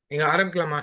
நீங்க ஆரம்பிக்கலாமா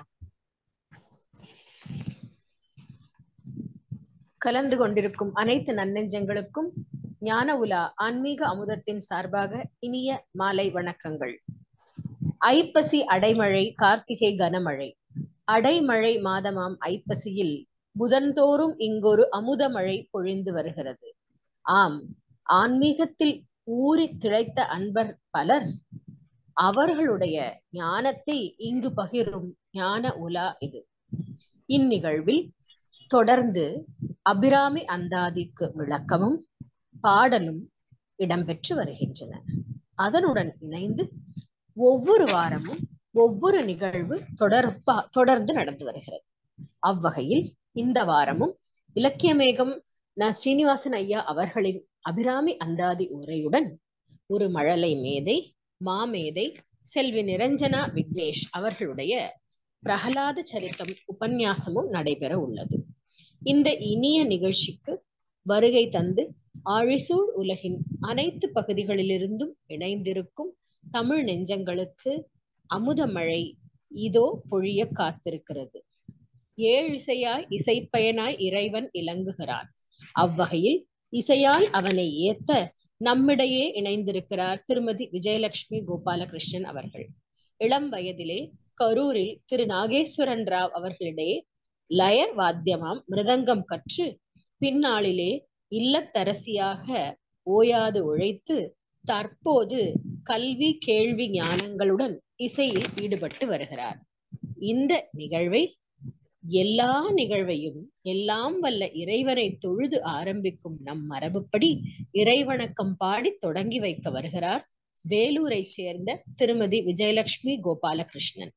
கலந்து கொண்டிருக்கும் அனைத்து நன்னெஞ்சங்களுக்கும் ஞான உலா ஆன்மீக அமுதத்தின் சார்பாக இனிய மாலை வணக்கங்கள் ஐப்பசி அடைமழை கார்த்திகை கனமழை அடைமழை மாதமாம் ஐப்பசியில் புதன்தோறும் இங்கொரு அமுத மழை பொழிந்து வருகிறது ஆம் ஆன்மீகத்தில் ஊறி திளைத்த அன்பர் பலர் அவர்களுடைய ஞானத்தை இங்கு பகிரும் ஞான உலா இது இந்நிகழ்வில் தொடர்ந்து அபிராமி அந்தாதிக்கு விளக்கமும் பாடலும் இடம்பெற்று வருகின்றன அதனுடன் இணைந்து ஒவ்வொரு வாரமும் ஒவ்வொரு நிகழ்வு தொடர்பா தொடர்ந்து நடந்து வருகிறது அவ்வகையில் இந்த வாரமும் இலக்கியமேகம் ந ஸ்ரீனிவாசன் ஐயா அவர்களின் அபிராமி அந்தாதி உரையுடன் ஒரு மழலை மேதை மாமேதை செல்வி நிரஞ்சனா விக்னேஷ் அவர்களுடைய பிரகலாத சரித்தம் உபன்யாசமும் நடைபெற உள்ளது இந்த இனிய நிகழ்ச்சிக்கு வருகை தந்து ஆழிசூழ் உலகின் அனைத்து பகுதிகளிலிருந்தும் இணைந்திருக்கும் தமிழ் நெஞ்சங்களுக்கு அமுதமழை இதோ பொழிய காத்திருக்கிறது ஏழிசையாய் இசைப்பயனாய் இறைவன் இலங்குகிறான் அவ்வகையில் இசையால் அவனை ஏத்த நம்மிடையே இணைந்திருக்கிறார் திருமதி விஜயலட்சுமி கோபாலகிருஷ்ணன் அவர்கள் இளம் வயதிலே கரூரில் திரு நாகேஸ்வரன் ராவ் அவர்களிடையே லய வாத்தியமாம் மிருதங்கம் கற்று பின்னாளிலே இல்லத்தரசியாக ஓயாது உழைத்து தற்போது கல்வி கேள்வி ஞானங்களுடன் இசையில் ஈடுபட்டு வருகிறார் இந்த நிகழ்வை எல்லா நிகழ்வையும் எல்லாம் வல்ல இறைவனை தொழுது ஆரம்பிக்கும் நம் மரபுப்படி இறைவணக்கம் பாடி தொடங்கி வைக்க வருகிறார் வேலூரை சேர்ந்த திருமதி விஜயலட்சுமி கோபாலகிருஷ்ணன்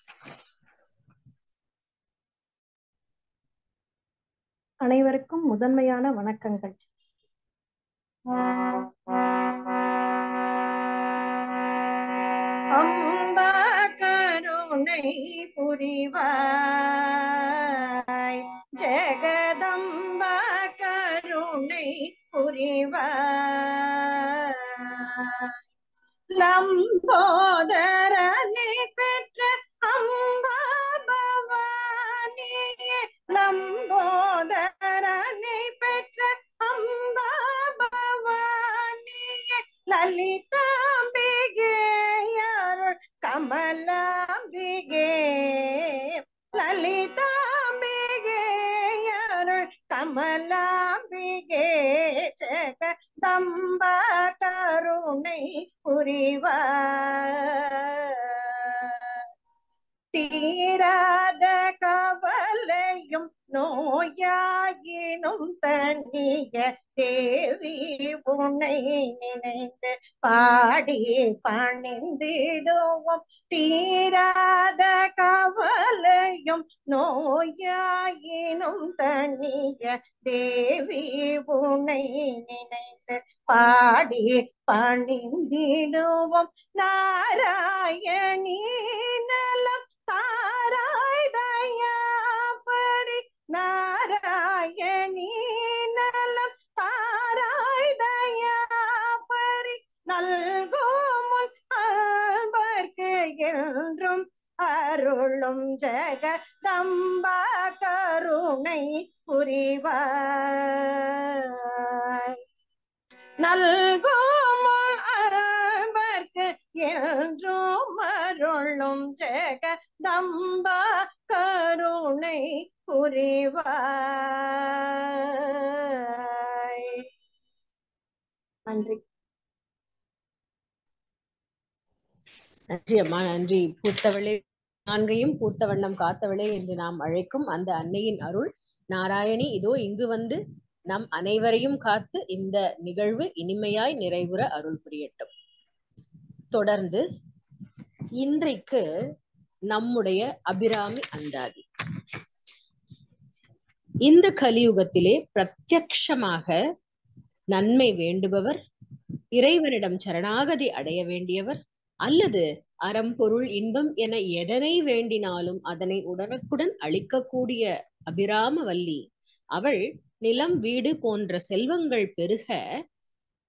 அனைவருக்கும் முதன்மையான வணக்கங்கள் அம்பா கருணை புரிவாய் ஜெகதம்பா கருணை புரிவாய் லம்போதரனை பெற்ற அம்பா பவானியே லம்போதரனை பெற்ற அம்பா பவானியே லலிதாம்பிகே அருள் கமலாம்பிகே லலிதாம்பிகே அருள் கமலாம்பிகே ஜெகதம்ப கருணை புரிவார் தீராத கவலையும் நோயாயினும் தனிய தேவி உன்னை நினைந்து பாடி பணிந்திடுவோம் தீராத கவலையும் நோயாயினும் தனிய தேவி உன்னை நினைந்து பாடி பணிந்திடுவோம் நாராயணி நலம் தாராய் தயாபரி நாராயணி நலம் தாராய் தயாபரி நல்கோமுல் அன்பர்க்கு என்றும் அருளும் ஜெகதம்பா கருணை புரிவாய் நல்கோமுல் அன்பர்க்கு என்றும் அருளும் ஜெகதம்பா கருணை புரிவாய் நன்றி நன்றி அம்மா நன்றி பூத்தவளே நான்கையும் பூத்த வண்ணம் காத்தவளே என்று நாம் அழைக்கும் அந்த அன்னையின் அருள் நாராயணி இதோ இங்கு வந்து நம் அனைவரையும் காத்து இந்த நிகழ்வு இனிமையாய் நிறைவுற அருள் புரியட்டும் தொடர்ந்து இன்றைக்கு நம்முடைய அபிராமி அந்தாதி இந்த கலியுகத்திலே பிரத்யக்ஷமாக நன்மை வேண்டுபவர் இறைவனிடம் சரணாகதி அடைய வேண்டியவர் அல்லது அறம்பொருள் இன்பம் என எதனை வேண்டினாலும் அதனை உடனுக்குடன் அளிக்கக்கூடிய அபிராம வல்லி அவள் நிலம் வீடு போன்ற செல்வங்கள் பெருக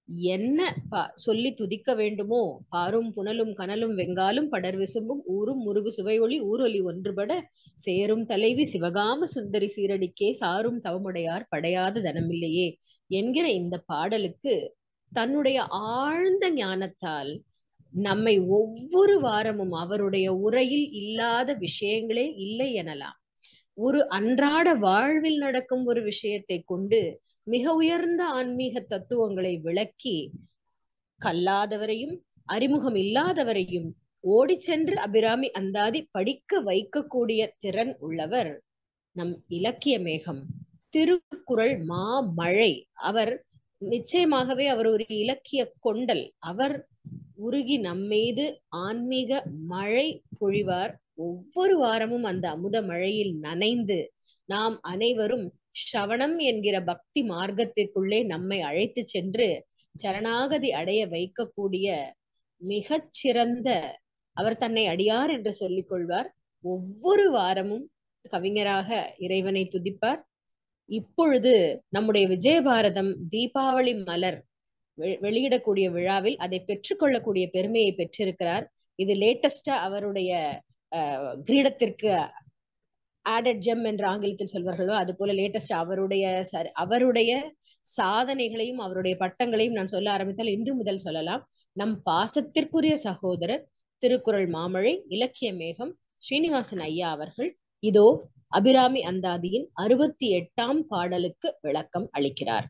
என்ன ப- சொல்லி துதிக்க வேண்டுமோ பாரும் புனலும் கனலும் வெங்காலும் படர் விசும்பும் ஊரும் முருகு சுவையொளி ஊரொலி ஒன்றுபட சேரும் தலைவி சிவகாம சுந்தரி சீரடிக்கே சாரும் தவமுடையார் படையாத தனமில்லையே என்கிற இந்த பாடலுக்கு தன்னுடைய ஆழ்ந்த ஞானத்தால் நம்மை ஒவ்வொரு வாரமும் அவருடைய உரையில் இல்லாத விஷயங்களே இல்லை எனலாம் ஒரு அன்றாட வாழ்வில் நடக்கும் ஒரு விஷயத்தை கொண்டு மிக உயர்ந்த ஆன்மீக தத்துவங்களை விளக்கி கல்லாதவரையும் அறிமுகம் இல்லாதவரையும் ஓடி சென்று அபிராமி அந்தாதி படிக்க வைக்கக்கூடிய திறன் உள்ளவர் நம் இலக்கிய மேகம் திருக்குறள் மா மழை அவர் நிச்சயமாகவே அவர் ஒரு இலக்கிய கொண்டல் அவர் உருகி நம்மீது ஆன்மீக மழை பொழிவார் ஒவ்வொரு வாரமும் அந்த அமுத மழையில் நனைந்து நாம் அனைவரும் ஷவணம் என்கிற பக்தி மார்க்கத்திற்குள்ளே நம்மை அழைத்து சென்று சரணாகதி அடைய வைக்கக்கூடிய மிகச் சிறந்த அவர் தன்னை அடியார் என்று சொல்லிக் கொள்வார் ஒவ்வொரு வாரமும் கவிஞராக இறைவனை துதிப்பார் இப்பொழுது நம்முடைய விஜயபாரதம் தீபாவளி மலர் வெ- வெளியிடக்கூடிய விழாவில் அதை பெற்றுக்கொள்ளக்கூடிய பெருமையை பெற்றிருக்கிறார் இது லேட்டஸ்டா அவருடைய அஹ், கிரீடத்திற்கு ஆடட் ஜெம் என்று ஆங்கிலத்தில் சொல்வார்களோ அது போல லேட்டஸ்ட் அவருடைய சரி அவருடைய சாதனைகளையும் அவருடைய பட்டங்களையும் நான் சொல்ல ஆரம்பித்தால் இன்று முதல் சொல்லலாம் நம் பாசத்திற்குரிய சகோதரர் திருக்குறள் மாமழை இலக்கிய மேகம் ஸ்ரீனிவாசன் ஐயா அவர்கள் இதோ அபிராமி அந்தாதியின் அறுபத்தி எட்டாம் பாடலுக்கு விளக்கம் அளிக்கிறார்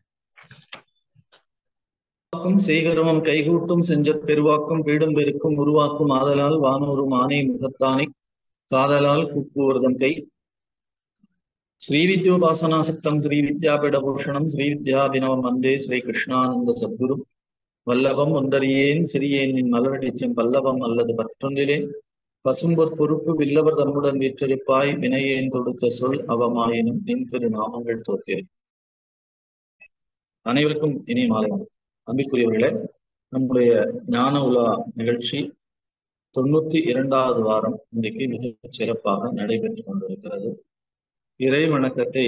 வாக்கும் செய்கரமும் கைகூட்டும் செஞ்ச பெருவாக்கும் வீடும் பெருக்கும் உருவாக்கும் ஆதலால் வானூரும் ஆனை முகத்தானை காதலால் கூப்புவர்தம் கை ஸ்ரீவித்யோபாசனாசக்தம் ஸ்ரீ வித்யாபீடபூஷணம் ஸ்ரீ வித்யாபினவம் வந்தே ஸ்ரீ கிருஷ்ணானந்த சத்குரு வல்லபம் ஒன்றறியேன் சிறியேன் நின் மலரடிச்சம் பல்லவம் அல்லது பற்றொன்றிலேன் பசும்பொற் பொறுப்பு வில்லவர் தம்முடன் வீற்றிருப்பாய் வினையேன் தொடுத்த சொல் அவமாயினும் நின் திரு நாமங்கள் தோத்திரு அனைவருக்கும் இனிய மாலை வணக்கம். அன்பிற்குரியவர்களே நம்முடைய ஞான உலா நிகழ்ச்சி தொண்ணூத்தி இரண்டாவது வாரம் இன்றைக்கு மிக சிறப்பாக நடைபெற்று கொண்டிருக்கிறது இறை வணக்கத்தை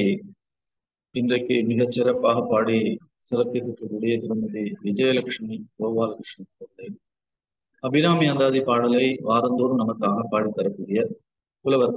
இன்றைக்கு மிகச் சிறப்பாக பாடி சிறப்பித்திருக்கக்கூடிய திருமதி விஜயலட்சுமி கோபாலகிருஷ்ணன் அவர்களை அபிராமி அந்தாதி பாடலை வாரந்தோறும் நமக்காக பாடித் தரக்கூடிய புலவர்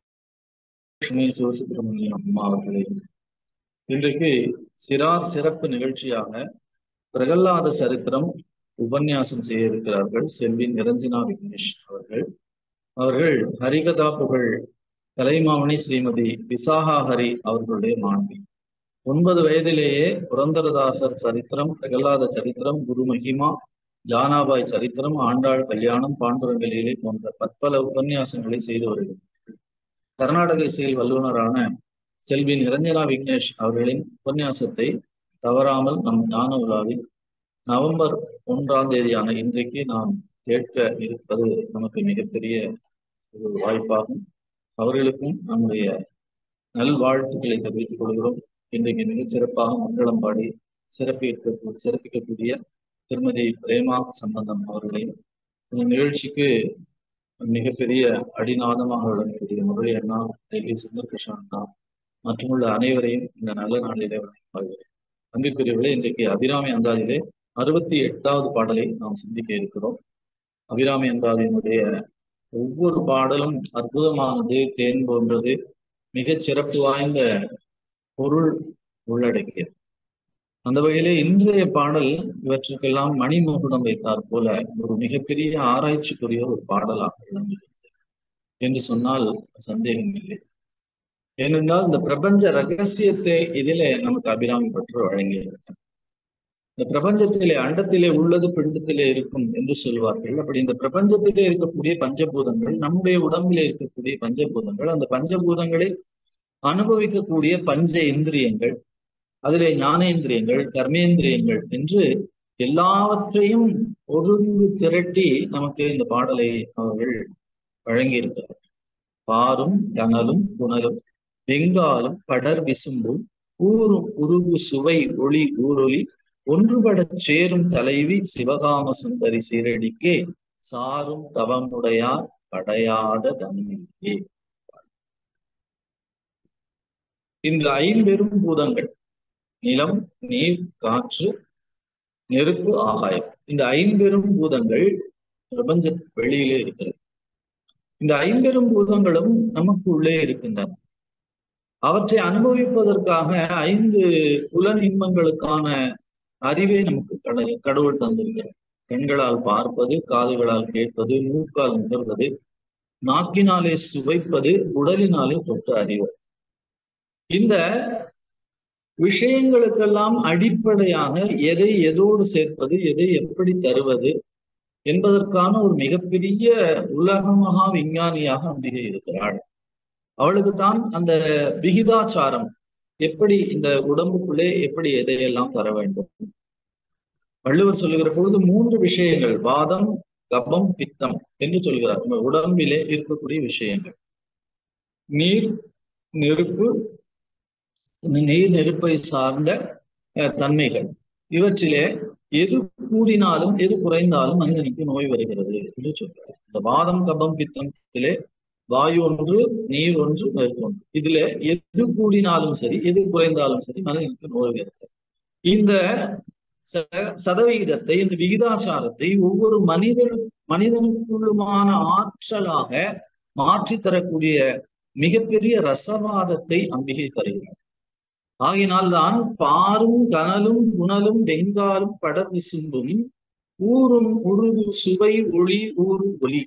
விஜயலட்சுமி சிவசுப்பிரமணியம் அம்மா அவர்களை இன்றைக்கு சிறார் சிறப்பு நிகழ்ச்சியாக பிரகல்லாத சரித்திரம் உபன்யாசம் செய்ய இருக்கிறார்கள் செல்வி நிரஞ்சனா விக்னேஷ் அவர்கள் அவர்கள் ஹரிகதா புகழ் கலைமாமணி ஸ்ரீமதி விசாகா ஹரி அவர்களுடைய மாணவி ஒன்பது வயதிலேயே புரந்தரதாசர் சரித்திரம் பிரகல்லாத சரித்திரம் குரு மகிமா ஜானாபாய் சரித்திரம் ஆண்டாள் கல்யாணம் பாண்டுரங்கலீலை போன்ற பற்பல உபன்யாசங்களை செய்து வருகிறார்கள் கர்நாடக இசையில் வல்லுநரான செல்வி நிரஞ்சனா விக்னேஷ் அவர்களின் உபன்யாசத்தை தவறாமல் நம் ஞான உலாவில் நவம்பர் ஒன்றாம் தேதியான இன்றைக்கு நாம் கேட்க இருப்பது நமக்கு மிகப்பெரிய ஒரு வாய்ப்பாகும் அவர்களுக்கும் நம்முடைய நல்வாழ்த்துக்களை தெரிவித்துக் கொள்கிறோம் இன்றைக்கு மிகச் சிறப்பாக மங்களம் பாடி சிறப்பிக்க சிறப்பிக்கக்கூடிய திருமதி பிரேமா சம்பந்தம் அவர்களையும் இந்த நிகழ்ச்சிக்கு மிகப்பெரிய அடிநாதமாக விளங்கக்கூடிய முரளி அண்ணா டெல்லி சுந்தர்கிருஷ்ணன் அண்ணா மற்றுமுள்ள அனைவரையும் இந்த நல்ல நாளிலே வணங்குகிறேன் அன்பிற்குரியவர்களே இன்றைக்கு அபிராமி அந்தாதியிலே அறுபத்தி எட்டாவது பாடலை நாம் சிந்திக்க இருக்கிறோம் அபிராமி அந்தாதியினுடைய ஒவ்வொரு பாடலும் அற்புதமானது தேன் போன்றது மிகச் சிறப்பு வாய்ந்த பொருள் உள்ளடக்கியது அந்த வகையிலே இன்றைய பாடல் இவற்றுக்கெல்லாம் மணிமகுடம் வைத்தார் போல ஒரு மிகப்பெரிய ஆராய்ச்சிக்குரிய ஒரு பாடலாக விளங்குகிறது என்று சொன்னால் சந்தேகம் இல்லை ஏனென்றால் இந்த பிரபஞ்ச ரகசியத்தை இதிலே நமக்கு அபிராமி பற்று வழங்கியிருக்கிறார் இந்த பிரபஞ்சத்திலே அண்டத்திலே உள்ளது பிண்டத்திலே இருக்கும் என்று சொல்வார்கள் அப்படி இந்த பிரபஞ்சத்திலே இருக்கக்கூடிய பஞ்சபூதங்கள் நம்முடைய உடம்பிலே இருக்கக்கூடிய பஞ்சபூதங்கள் அந்த பஞ்சபூதங்களை அனுபவிக்கக்கூடிய பஞ்ச இந்திரியங்கள் அதிலே ஞானேந்திரியங்கள் கர்மேந்திரியங்கள் என்று எல்லாவற்றையும் ஒருங்கு திரட்டி நமக்கு இந்த பாடலை அவர்கள் வழங்கியிருக்கிறார் பாரும் கனலும் புனலும் வெங்காலும் படர் விசும்பும் ஊரும் உருகு சுவை ஒளி ஊரொலி ஒன்றுபடச் சேரும் தலைவி சிவகாம சுந்தரி சீரடிக்கே சாரும் தவமுடையார் படையாத தனியே இந்த ஐம்பெரும் பூதங்கள் நிலம் நீர் காற்று நெருப்பு ஆகாயம் இந்த ஐம்பெரும் பூதங்கள் பிரபஞ்ச வெளியிலே இருக்கிறது இந்த ஐம்பெரும் பூதங்களும் நமக்கு உள்ளே இருக்கின்றன அவற்றை அனுபவிப்பதற்காக ஐந்து புலன் இன்பங்களுக்கான அறிவை நமக்கு கட கடவுள் தந்திருக்கிறார் கண்களால் பார்ப்பது காதுகளால் கேட்பது மூக்கால் நுகர்வது நாக்கினாலே சுவைப்பது உடலினாலே தொட்டு அறிவது இந்த விஷயங்களுக்கெல்லாம் அடிப்படையாக எதை எதோடு சேர்ப்பது எதை எப்படி தருவது என்பதற்கான ஒரு மிகப்பெரிய உலக மகா விஞ்ஞானியாக அம்பிகை இருக்கிறாள் அவளுக்கு தான் அந்த விகிதாச்சாரம் எப்படி இந்த உடம்புக்குள்ளே எப்படி எதையெல்லாம் தர வேண்டும் வள்ளுவர் சொல்லுகிற பொழுது மூன்று விஷயங்கள் வாதம் கபம் பித்தம் என்று சொல்கிறார் நம்ம உடம்பிலே இருக்கக்கூடிய விஷயங்கள் நீர் நெருப்பு இந்த நீர் நெருப்பை சார்ந்த தன்மைகள் இவற்றிலே எது கூடினாலும் எது குறைந்தாலும் மனிதனுக்கு நோய் வருகிறது என்று சொல்கிறார் இந்த வாதம் கபம் பித்தத்திலே வாயு ஒன்று நீர் ஒன்று நெருப்பு ஒன்று இதுல எது கூடினாலும் சரி எது குறைந்தாலும் சரி மனிதனுக்கு நோய் வருகிறது இந்த சதவிகிதத்தை இந்த விகிதாச்சாரத்தை ஒவ்வொரு மனித மனிதனுக்குள்ளுமான ஆற்றலாக மாற்றி தரக்கூடிய மிகப்பெரிய ரசவாதத்தை அம்பிகை தருகிறார் ஆகினால்தான் பாரும் கனலும் குணலும் வெங்காலும் படர் விசும்பும் ஊரும் உருகு சுவை ஒளி ஊரு ஒலி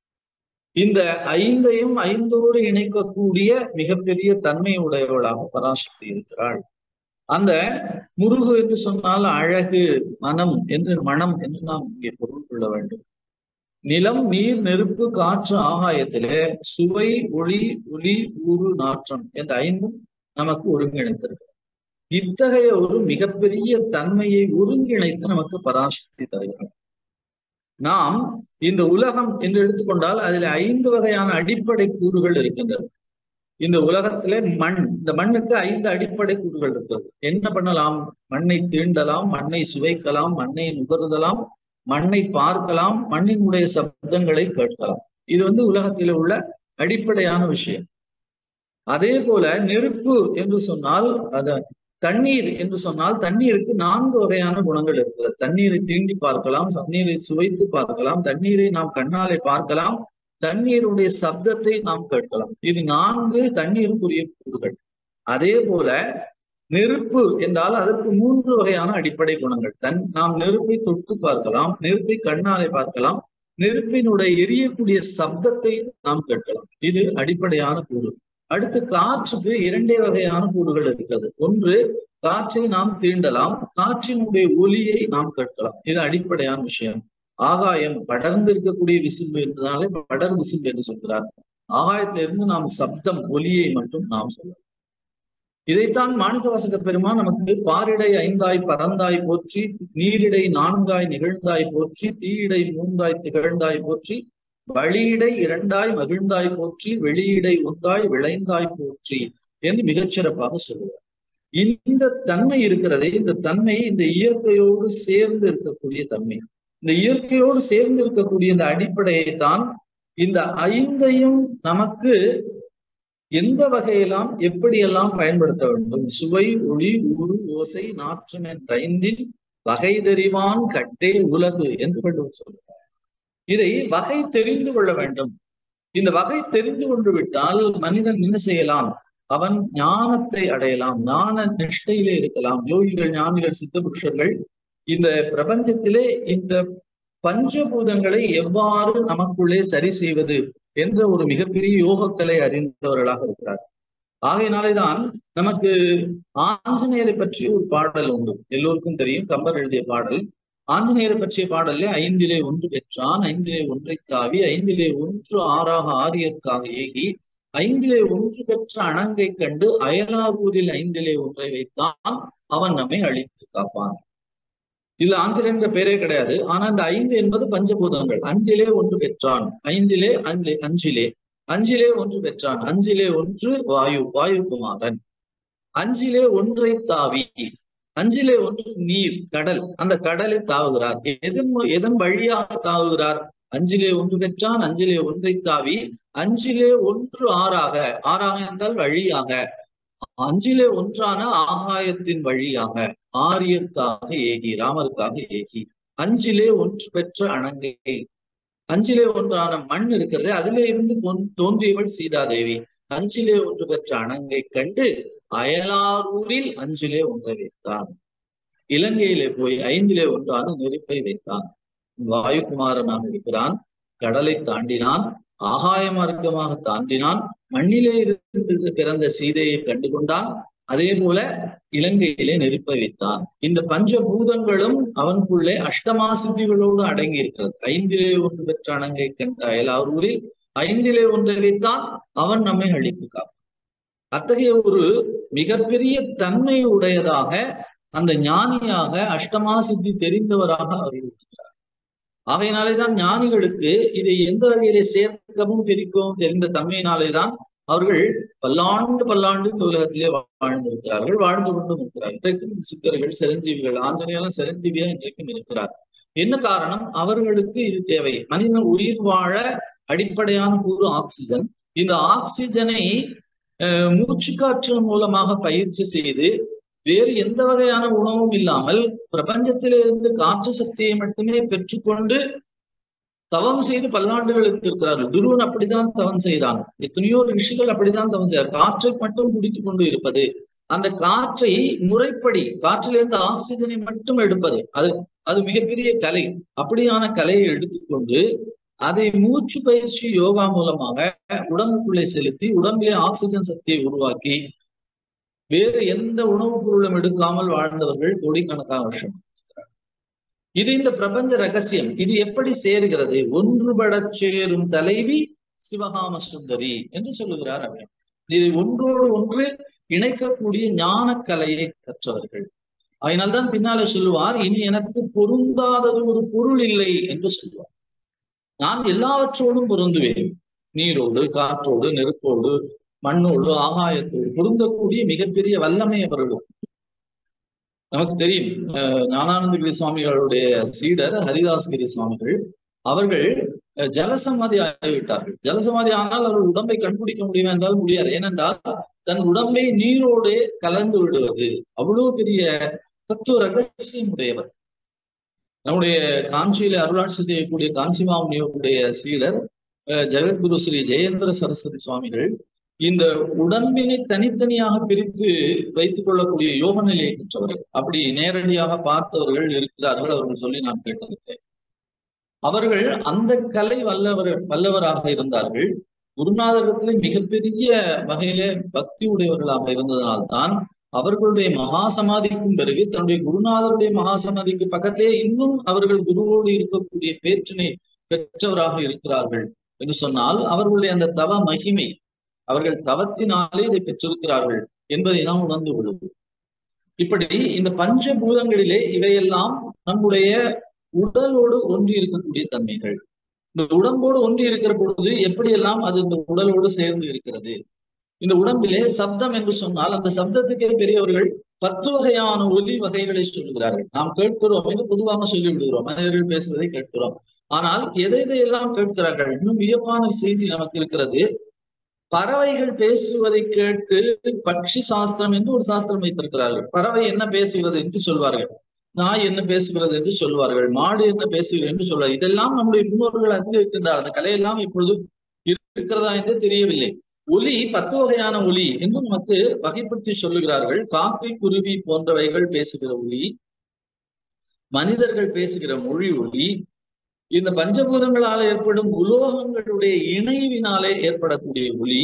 இந்த ஐந்தையும் ஐந்தோடு இணைக்கக்கூடிய மிகப்பெரிய தன்மை உடையவளாக பராசக்தி இருக்கிறாள் அந்த முருகு என்று சொன்னால் அழகு மனம் என்று மனம் என்று நாம் இங்கே பொருள் கொள்ள வேண்டும் நிலம் நீர் நெருப்பு காற்று ஆகாயத்திலே சுவை ஒளி ஒளி ஊறு நாற்றம் என்ற ஐந்தும் நமக்கு ஒருங்கிணைத்திருக்கிறது இத்தகைய ஒரு மிகப்பெரிய தன்மையை ஒருங்கிணைத்து நமக்கு பராசக்தி தருகிறார் நாம் இந்த உலகம் என்று எடுத்துக்கொண்டால் அதில் ஐந்து வகையான அடிப்படை கூறுகள் இருக்கின்றது இந்த உலகத்திலே மண் இந்த மண்ணுக்கு ஐந்து அடிப்படை கூறுகள் இருக்கிறது என்ன பண்ணலாம் மண்ணை தீண்டலாம் மண்ணை சுவைக்கலாம் மண்ணை நுகர்தலாம் மண்ணை பார்க்கலாம் மண்ணினுடைய சப்தங்களை கேட்கலாம் இது வந்து உலகத்தில் உள்ள அடிப்படையான விஷயம் அதே போல நெருப்பு என்று சொன்னால் அத தண்ணீர் என்று சொன்னால் தண்ணீருக்கு நான்கு வகையான குணங்கள் இருக்கிறது தண்ணீரை தீண்டி பார்க்கலாம் தண்ணீரை சுவைத்து பார்க்கலாம் தண்ணீரை நாம் கண்ணாலே பார்க்கலாம் தண்ணீருடைய சப்தத்தை நாம் கேட்கலாம் இது நான்கு தண்ணீருக்குரிய கூறுகள் அதே போல நெருப்பு என்றால் அதற்கு மூன்று வகையான அடிப்படை குணங்கள் தன் நாம் நெருப்பை தொட்டு பார்க்கலாம் நெருப்பை கண்ணாலே பார்க்கலாம் நெருப்பினுடைய எரியக்கூடிய சப்தத்தை நாம் கேட்கலாம் இது அடிப்படையான கூறு அடுத்து காற்றுக்கு இரண்டே வகையான கூறுகள் இருக்கிறது ஒன்று காற்றை நாம் தீண்டலாம் காற்றினுடைய ஒலியை நாம் கேட்கலாம் இது அடிப்படையான விஷயம் ஆகாயம் படர்ந்து இருக்கக்கூடிய விசும்பு என்றாலே படர் விசும்பு என்று சொல்கிறார் ஆகாயத்திலிருந்து நாம் சப்தம் ஒலியை மட்டும் நாம் சொல்லலாம் இதைத்தான் மாணிக்க வாசக பெருமான் நமக்கு பாரிடை ஐந்தாய் பறந்தாய் போற்றி நீரிடை நான்காய் நிகழ்ந்தாய் போற்றி தீயிடை மூன்றாய் திகழ்ந்தாய் போற்றி வழியிடை இரண்டாய் மகிழ்ந்தாய் போற்றி வெளியிடை ஒன்றாய் விளைந்தாய் போற்றி என்று மிகச்சிறப்பாக சொல்லுவார் இந்த தன்மை இருக்கிறதே இந்த தன்மை இந்த இயற்கையோடு சேர்ந்து இருக்கக்கூடிய தன்மை இந்த இயற்கையோடு சேர்ந்து இருக்கக்கூடிய இந்த அடிப்படையை தான் இந்த ஐந்தையும் நமக்கு எந்த வகையெல்லாம் எப்படியெல்லாம் பயன்படுத்த வேண்டும் சுவை ஒளி ஊறு ஓசை நாற்றம் என்ற ஐந்தின் வகை தெரிவான் கட்டே உலகு என்று வள்ளுவர் சொல்கிறார் இதை வகை தெரிந்து கொள்ள வேண்டும் இந்த வகை தெரிந்து கொண்டு விட்டால் மனிதன் என்ன செய்யலாம் அவன் ஞானத்தை அடையலாம் ஞான நிஷ்டையிலே இருக்கலாம் யோகிகள் ஞானிகள் சித்த புருஷர்கள் இந்த பிரபஞ்சத்திலே இந்த பஞ்சபூதங்களை எவ்வாறு நமக்குள்ளே சரி செய்வது என்ற ஒரு மிகப்பெரிய யோகக்கலை அறிந்தவர்களாக இருக்கிறார் ஆகையினாலேதான் நமக்கு ஆஞ்சநேயரை பற்றிய ஒரு பாடல் உண்டு எல்லோருக்கும் தெரியும் கம்பர் எழுதிய பாடல் ஆஞ்சநேயரை பற்றிய பாடல்ல ஐந்திலே ஒன்று பெற்றான் ஐந்திலே ஒன்றை தாவி ஐந்திலே ஒன்று ஆறாக ஆரியற்காக ஏகி ஐந்திலே ஒன்று பெற்ற அணங்கை கண்டு அயலாரூரில் ஐந்திலே ஒன்றை வைத்தான் அவன் நம்மை அழித்து காப்பான் இதுல ஆஞ்சல் என்ற பெயரே கிடையாது ஆனா இந்த ஐந்து என்பது பஞ்சபூதங்கள் அஞ்சிலே ஒன்று பெற்றான் ஐந்திலே அஞ்சு அஞ்சிலே அஞ்சிலே ஒன்று பெற்றான் அஞ்சிலே ஒன்று வாயு வாயு குமாரன் அஞ்சிலே ஒன்றை தாவி அஞ்சிலே ஒன்று நீர் கடல் அந்த கடலை தாவுகிறார் எதன் எதன் வழியாக தாவுகிறார் அஞ்சிலே ஒன்று பெற்றான் அஞ்சிலே ஒன்றை தாவி அஞ்சிலே ஒன்று ஆறாக ஆறாக என்றால் வழியாக அஞ்சிலே ஒன்றான ஆகாயத்தின் வழியாக ஆரியர்க்காக ஏகி ராமருக்காக ஏகி அஞ்சிலே ஒன்று பெற்ற அணங்கை அஞ்சிலே ஒன்றான மண் இருக்கிறது அதிலே இருந்து பொன்- தோன்றியவள் சீதாதேவி அஞ்சிலே ஒன்று பெற்ற அணங்கை கண்டு அயலாரூரில் அஞ்சிலே ஒன்றை வைத்தான் இலங்கையிலே போய் ஐந்திலே ஒன்றான நெருப்பை வைத்தான் வாயுகுமாரனாக இருக்கிறான் கடலை தாண்டினான் ஆகாய மார்க்கமாக தாண்டினான் மண்ணிலே இருந்து பிறந்த சீதையை கண்டு கொண்டான் அதே போல இலங்கையிலே நெருப்பை வைத்தான் இந்த பஞ்சபூதங்களும் அவனுக்குள்ளே அஷ்டமா சித்திகளோடு அடங்கி இருக்கிறது ஐந்திலே ஒன்று பெற்ற அணங்கை கண்ட அயலாரூரில் ஐந்திலே ஒன்றை வைத்தான் அவன் நம்மை அழித்து காப்பான் அத்தகைய ஒரு மிகப்பெரிய தன்மை உடையதாக அந்த ஞானியாக அஷ்டமா சித்தி தெரிந்தவராக அவர் இருக்கிறார் ஆகையினாலேதான் ஞானிகளுக்கு இதை எந்த வகையிலே சேர்க்கவும் பிரிக்கவும் தெரிந்த தன்மையினாலேதான் அவர்கள் பல்லாண்டு பல்லாண்டு இந்த உலகத்திலே வாழ்ந்திருக்கிறார்கள் வாழ்ந்து கொண்டும் இருக்கிறார் இன்றைக்கும் சித்தர்கள் சிரஞ்சீவிகள் ஆஞ்சநேயெல்லாம் சிரஞ்சீவியா இன்றைக்கும் இருக்கிறார் என்ன காரணம் அவர்களுக்கு இது தேவை மனிதன் உயிர் வாழ அடிப்படையான கூறு ஆக்சிஜன் இந்த ஆக்சிஜனை அஹ், மூச்சுக்காற்று மூலமாக பயிற்சி செய்து வேறு எந்த வகையான உணவும் இல்லாமல் பிரபஞ்சத்திலிருந்து காற்று சக்தியை மட்டுமே பெற்றுக்கொண்டு தவம் செய்து பல்லாண்டுகளுக்கு இருக்கிறார்கள் துருவன் அப்படித்தான் தவம் செய்தான் எத்தனையோ ரிஷிகள் அப்படித்தான் தவம் செய்தார் காற்றை மட்டும் குடித்துக் கொண்டு இருப்பது அந்த காற்றை முறைப்படி காற்றிலிருந்து ஆக்சிஜனை மட்டும் எடுப்பது அது அது மிகப்பெரிய கலை அப்படியான கலையை எடுத்துக்கொண்டு அதை மூச்சு பயிற்சி யோகா மூலமாக உடம்புக்குள்ளே செலுத்தி உடம்பிலே ஆக்சிஜன் சக்தியை உருவாக்கி வேறு எந்த உணவுப் பொருளும் எடுக்காமல் வாழ்ந்தவர்கள் கோடிக்கணக்கான வருஷம் இது இந்த பிரபஞ்ச ரகசியம் இது எப்படி சேர்கிறது ஒன்றுபடச் சேரும் தலைவி சிவகாம சுந்தரி என்று சொல்லுகிறார் அவர் இது ஒன்றோடு ஒன்று இணைக்கக்கூடிய ஞான கலையை கற்றவர்கள் அதனால்தான் பின்னாலே சொல்லுவார் இனி எனக்கு பொருந்தாதது ஒரு பொருள் இல்லை என்று சொல்லுவார் நான் எல்லாவற்றோடும் பொருந்துவேன் நீரோடு காற்றோடு நெருப்போடு மண்ணோடு ஆகாயத்தோடு பொருந்தக்கூடிய மிகப்பெரிய வல்லமை அவர்களும் நமக்கு தெரியும் அஹ் ஞானானந்தகிரி சுவாமிகளுடைய சீடர் ஹரிதாஸ்கிரி சுவாமிகள் அவர்கள் அஹ், ஜலசமாதி ஆகிவிட்டார்கள் ஜலசமாதி ஆனால் அவர்கள் உடம்பை கண்டுபிடிக்க முடியும் என்றால் முடியாது ஏனென்றால் தன் உடம்பை நீரோடு கலந்து விடுவது அவ்வளவு பெரிய தத்துவ ரகசியம் உடையவர் நம்முடைய காஞ்சியில அருளாட்சி செய்யக்கூடிய காஞ்சிமாமுனியுடைய சீடர் அஹ், ஜெகத்குரு ஸ்ரீ ஜெயேந்திர சரஸ்வதி சுவாமிகள் இந்த உடம்பினை தனித்தனியாக பிரித்து வைத்துக் கொள்ளக்கூடிய யோக நிலையை பெற்றவர்கள் அப்படி நேரடியாக பார்த்தவர்கள் இருக்கிறார்கள் அவர்கள் சொல்லி நான் கேட்டிருக்கேன் அவர்கள் அந்த கலை வல்லவர் வல்லவராக இருந்தார்கள் குருநாதரிடத்திலே மிகப்பெரிய வகையிலே பக்தி உடையவர்களாக இருந்ததனால்தான் அவர்களுடைய மகா சமாதிக்கும் பிறகு தன்னுடைய குருநாதருடைய மகா சமாதிக்கு பக்கத்திலே இன்னும் அவர்கள் குருவோடு இருக்கக்கூடிய பேற்றினை பெற்றவராக இருக்கிறார்கள் என்று சொன்னால் அவர்களுடைய அந்த தவ மகிமை அவர்கள் தவத்தினாலே இதை பெற்றிருக்கிறார்கள் என்பதை நாம் உணர்ந்து கொள்வோம் இப்படி இந்த பஞ்சபூதங்களிலே இவையெல்லாம் நம்முடைய உடலோடு ஒன்றி இருக்கக்கூடிய தன்மைகள் இந்த உடம்போடு ஒன்றி இருக்கிற பொழுது எப்படியெல்லாம் அது இந்த உடலோடு சேர்ந்து இருக்கிறது இந்த உடம்பிலே சப்தம் என்று சொன்னால் அந்த சப்தத்துக்கே பெரியவர்கள் பத்து வகையான ஒலி வகைகளை சொல்லுகிறார்கள் நாம் கேட்கிறோம் என்று பொதுவாக சொல்லி விடுகிறோம் மனிதர்கள் பேசுவதை கேட்கிறோம் ஆனால் எதை எதையெல்லாம் கேட்கிறார்கள் இன்னும் வியப்பான செய்தி நமக்கு இருக்கிறது பறவைகள் பேசுவதை கேட்டு பட்சி சாஸ்திரம் என்று ஒரு சாஸ்திரம் வைத்திருக்கிறார்கள் பறவை என்ன பேசுகிறது என்று சொல்வார்கள் நாய் என்ன பேசுகிறது என்று சொல்வார்கள் மாடு என்ன பேசுகிறது என்று சொல்வார்கள் இதெல்லாம் நம்முடைய முன்னோர்கள் அறிந்து வைக்கின்றார் அந்த கலையெல்லாம் இப்பொழுது இருக்கிறதா என்று தெரியவில்லை ஒலி பத்து வகையான ஒலி என்று நமக்கு வகைப்படுத்தி சொல்லுகிறார்கள் காக்கை குருவி போன்றவைகள் பேசுகிற ஒலி மனிதர்கள் பேசுகிற மொழி ஒலி இந்த பஞ்சபூதங்களால் ஏற்படும் உலோகங்களுடைய இணைவினாலே ஏற்படக்கூடிய ஒலி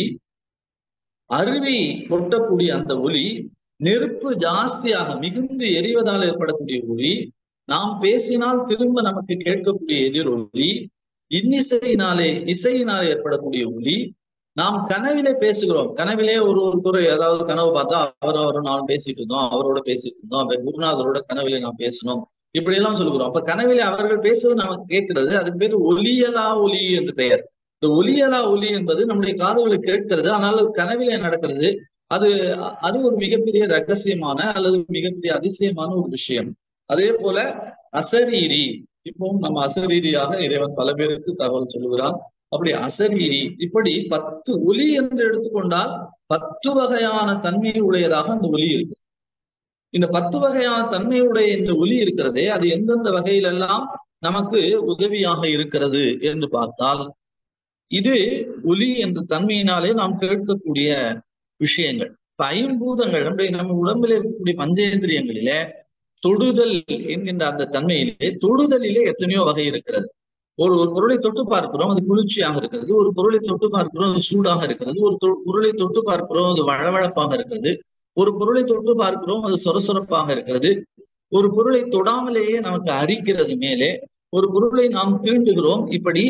அருவி கொட்டக்கூடிய அந்த ஒலி நெருப்பு ஜாஸ்தியாக மிகுந்து எரிவதால் ஏற்படக்கூடிய ஒலி நாம் பேசினால் திரும்ப நமக்கு கேட்கக்கூடிய எதிரொலி இன்னிசையினாலே இசையினாலே ஏற்படக்கூடிய ஒலி நாம் கனவிலே பேசுகிறோம் கனவிலே ஒரு ஒருத்தர் ஏதாவது கனவு பார்த்தா அவர் அவரும் நான் பேசிட்டு இருந்தோம் அவரோட பேசிட்டு இருந்தோம் அப்ப குருநாதரோட கனவிலே நாம் பேசணும் இப்படி எல்லாம் சொல்லுகிறோம் அப்ப கனவிலே அவர்கள் பேசுவது நமக்கு கேட்கிறது அதுக்கு பேர் ஒலியலா ஒலி என்று பெயர் இந்த ஒலியலா ஒலி என்பது நம்முடைய காதுகளுக்கு கேட்கிறது ஆனால் கனவிலே நடக்கிறது அது அது ஒரு மிகப்பெரிய ரகசியமான அல்லது மிகப்பெரிய அதிசயமான ஒரு விஷயம் அதே போல அசரீரி இப்போ நம்ம அசரீரியாக இறைவன் பல பேருக்கு தகவல் சொல்லுகிறான் அப்படி அசரீரி இப்படி பத்து ஒலி என்று எடுத்துக்கொண்டால் பத்து வகையான தன்மை உடையதாக அந்த ஒலி இருக்கு இந்த பத்து வகையான தன்மையுடைய இந்த ஒலி இருக்கிறதே அது எந்தெந்த வகையிலெல்லாம் நமக்கு உதவியாக இருக்கிறது என்று பார்த்தால் இது ஒலி என்ற தன்மையினாலே நாம் கேட்கக்கூடிய விஷயங்கள் இப்ப ஐம்பூதங்கள் நம்முடைய நம்ம உடம்பில் இருக்கக்கூடிய பஞ்சேந்திரியங்களிலே தொடுதல் என்கின்ற அந்த தன்மையிலே தொடுதலிலே எத்தனையோ வகை இருக்கிறது ஒரு ஒரு பொருளை தொட்டு பார்க்கிறோம் அது குளிர்ச்சியாக இருக்கிறது ஒரு பொருளை தொட்டு பார்க்கிறோம் அது சூடாக இருக்கிறது ஒரு தொ- பொருளை தொட்டு பார்க்கிறோம் அது வழவழப்பாக இருக்கிறது ஒரு பொருளை தொட்டு பார்க்கிறோம் அது சொரசொரப்பாக இருக்கிறது ஒரு பொருளை தொடாமலேயே நமக்கு அரிக்கிறது மேலே ஒரு பொருளை நாம் தீண்டுகிறோம் இப்படி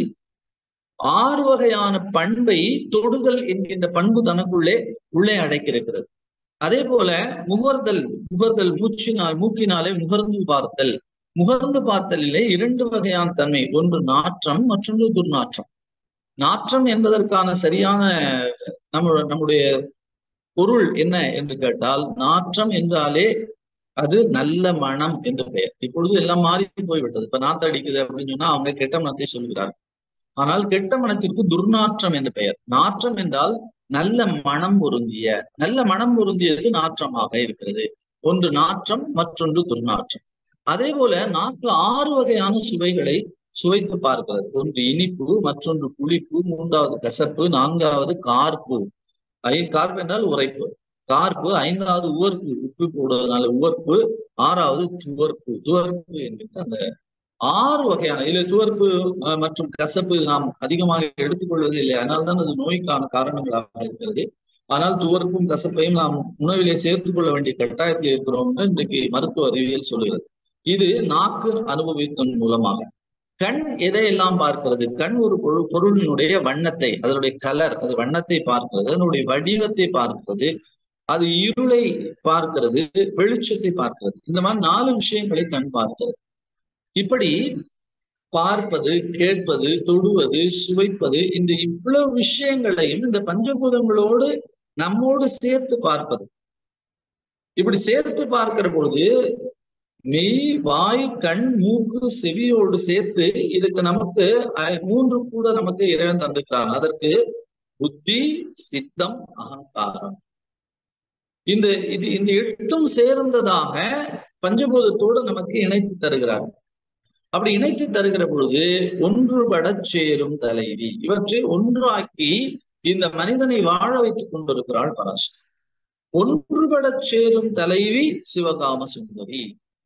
ஆறு வகையான பண்பை தொடுதல் என்கின்ற பண்பு தனக்குள்ளே உள்ளே அடைக்கிறது அதே போல முகர்தல் முகர்தல் மூச்சினால் மூக்கினாலே முகர்ந்து பார்த்தல் முகர்ந்து பார்த்தலிலே இரண்டு வகையான தன்மை ஒன்று நாற்றம் மற்றொன்று துர்நாற்றம் நாற்றம் என்பதற்கான சரியான நம்ம நம்முடைய பொருள் என்ன என்று கேட்டால் நாற்றம் என்றாலே அது நல்ல மனம் என்று பெயர் இப்பொழுது எல்லாம் மாறி போய்விட்டது இப்ப நாத்த அடிக்குது அப்படின்னு சொன்னா அவங்க கெட்ட மனத்தை சொல்கிறார்கள் ஆனால் கெட்ட மனத்திற்கு துர்நாற்றம் என்று பெயர் நாற்றம் என்றால் நல்ல மனம் பொருந்திய நல்ல மனம் பொருந்தியது நாற்றமாக இருக்கிறது ஒன்று நாற்றம் மற்றொன்று துர்நாற்றம் அதே போல நாக்கு ஆறு வகையான சுவைகளை சுவைத்து பார்க்கிறது ஒன்று இனிப்பு மற்றொன்று புளிப்பு மூன்றாவது கசப்பு நான்காவது கார்ப்பு ஐ கார்ப்பு என்றால் உரைப்பு கார்ப்பு ஐந்தாவது உவர்ப்பு உப்பு போடுவதனால உவர்ப்பு ஆறாவது துவர்ப்பு துவர்ப்பு என்கின்ற அந்த ஆறு வகையான இதுல துவர்ப்பு அஹ், மற்றும் கசப்பு இது நாம் அதிகமாக எடுத்துக்கொள்வது இல்லை அதனால்தான் அது நோய்க்கான காரணங்களாக இருக்கிறது ஆனால் துவர்ப்பும் கசப்பையும் நாம் உணவிலே சேர்த்துக் கொள்ள வேண்டிய கட்டாயத்தில் இருக்கிறோம் என்று இன்றைக்கு மருத்துவ அறிவியல் சொல்கிறது இது நாக்கு அனுபவித்தன் மூலமாக கண் எதையெல்லாம் பார்க்கிறது கண் ஒரு பொருள் பொருளினுடைய வண்ணத்தை அதனுடைய கலர் அது வண்ணத்தை பார்க்கிறது அதனுடைய வடிவத்தை பார்க்கிறது அது இருளை பார்க்கிறது வெளிச்சத்தை பார்க்கிறது இந்த மாதிரி நாலு விஷயங்களை கண் பார்க்கிறது இப்படி பார்ப்பது கேட்பது தொடுவது சுவைப்பது இந்த இவ்வளவு விஷயங்களையும் இந்த பஞ்சபூதங்களோடு நம்மோடு சேர்த்து பார்ப்பது இப்படி சேர்த்து பார்க்கிற பொழுது மெய் வாய் கண் மூக்கு செவியோடு சேர்த்து இதுக்கு நமக்கு அஹ், மூன்று கூட நமக்கு இறைவன் தந்துக்கிறான் அதற்கு புத்தி சித்தம் அகங்காரம் இந்த இது இந்த எட்டும் சேர்ந்ததாக பஞ்சபூதத்தோடு நமக்கு இணைத்து தருகிறார் அப்படி இணைத்து தருகிற பொழுது ஒன்றுபடச் சேரும் தலைவி இவற்றை ஒன்றாக்கி இந்த மனிதனை வாழ வைத்துக் கொண்டிருக்கிறாள் பராசக்தி ஒன்றுபடச் சேரும் தலைவி சிவகாம சுந்தரி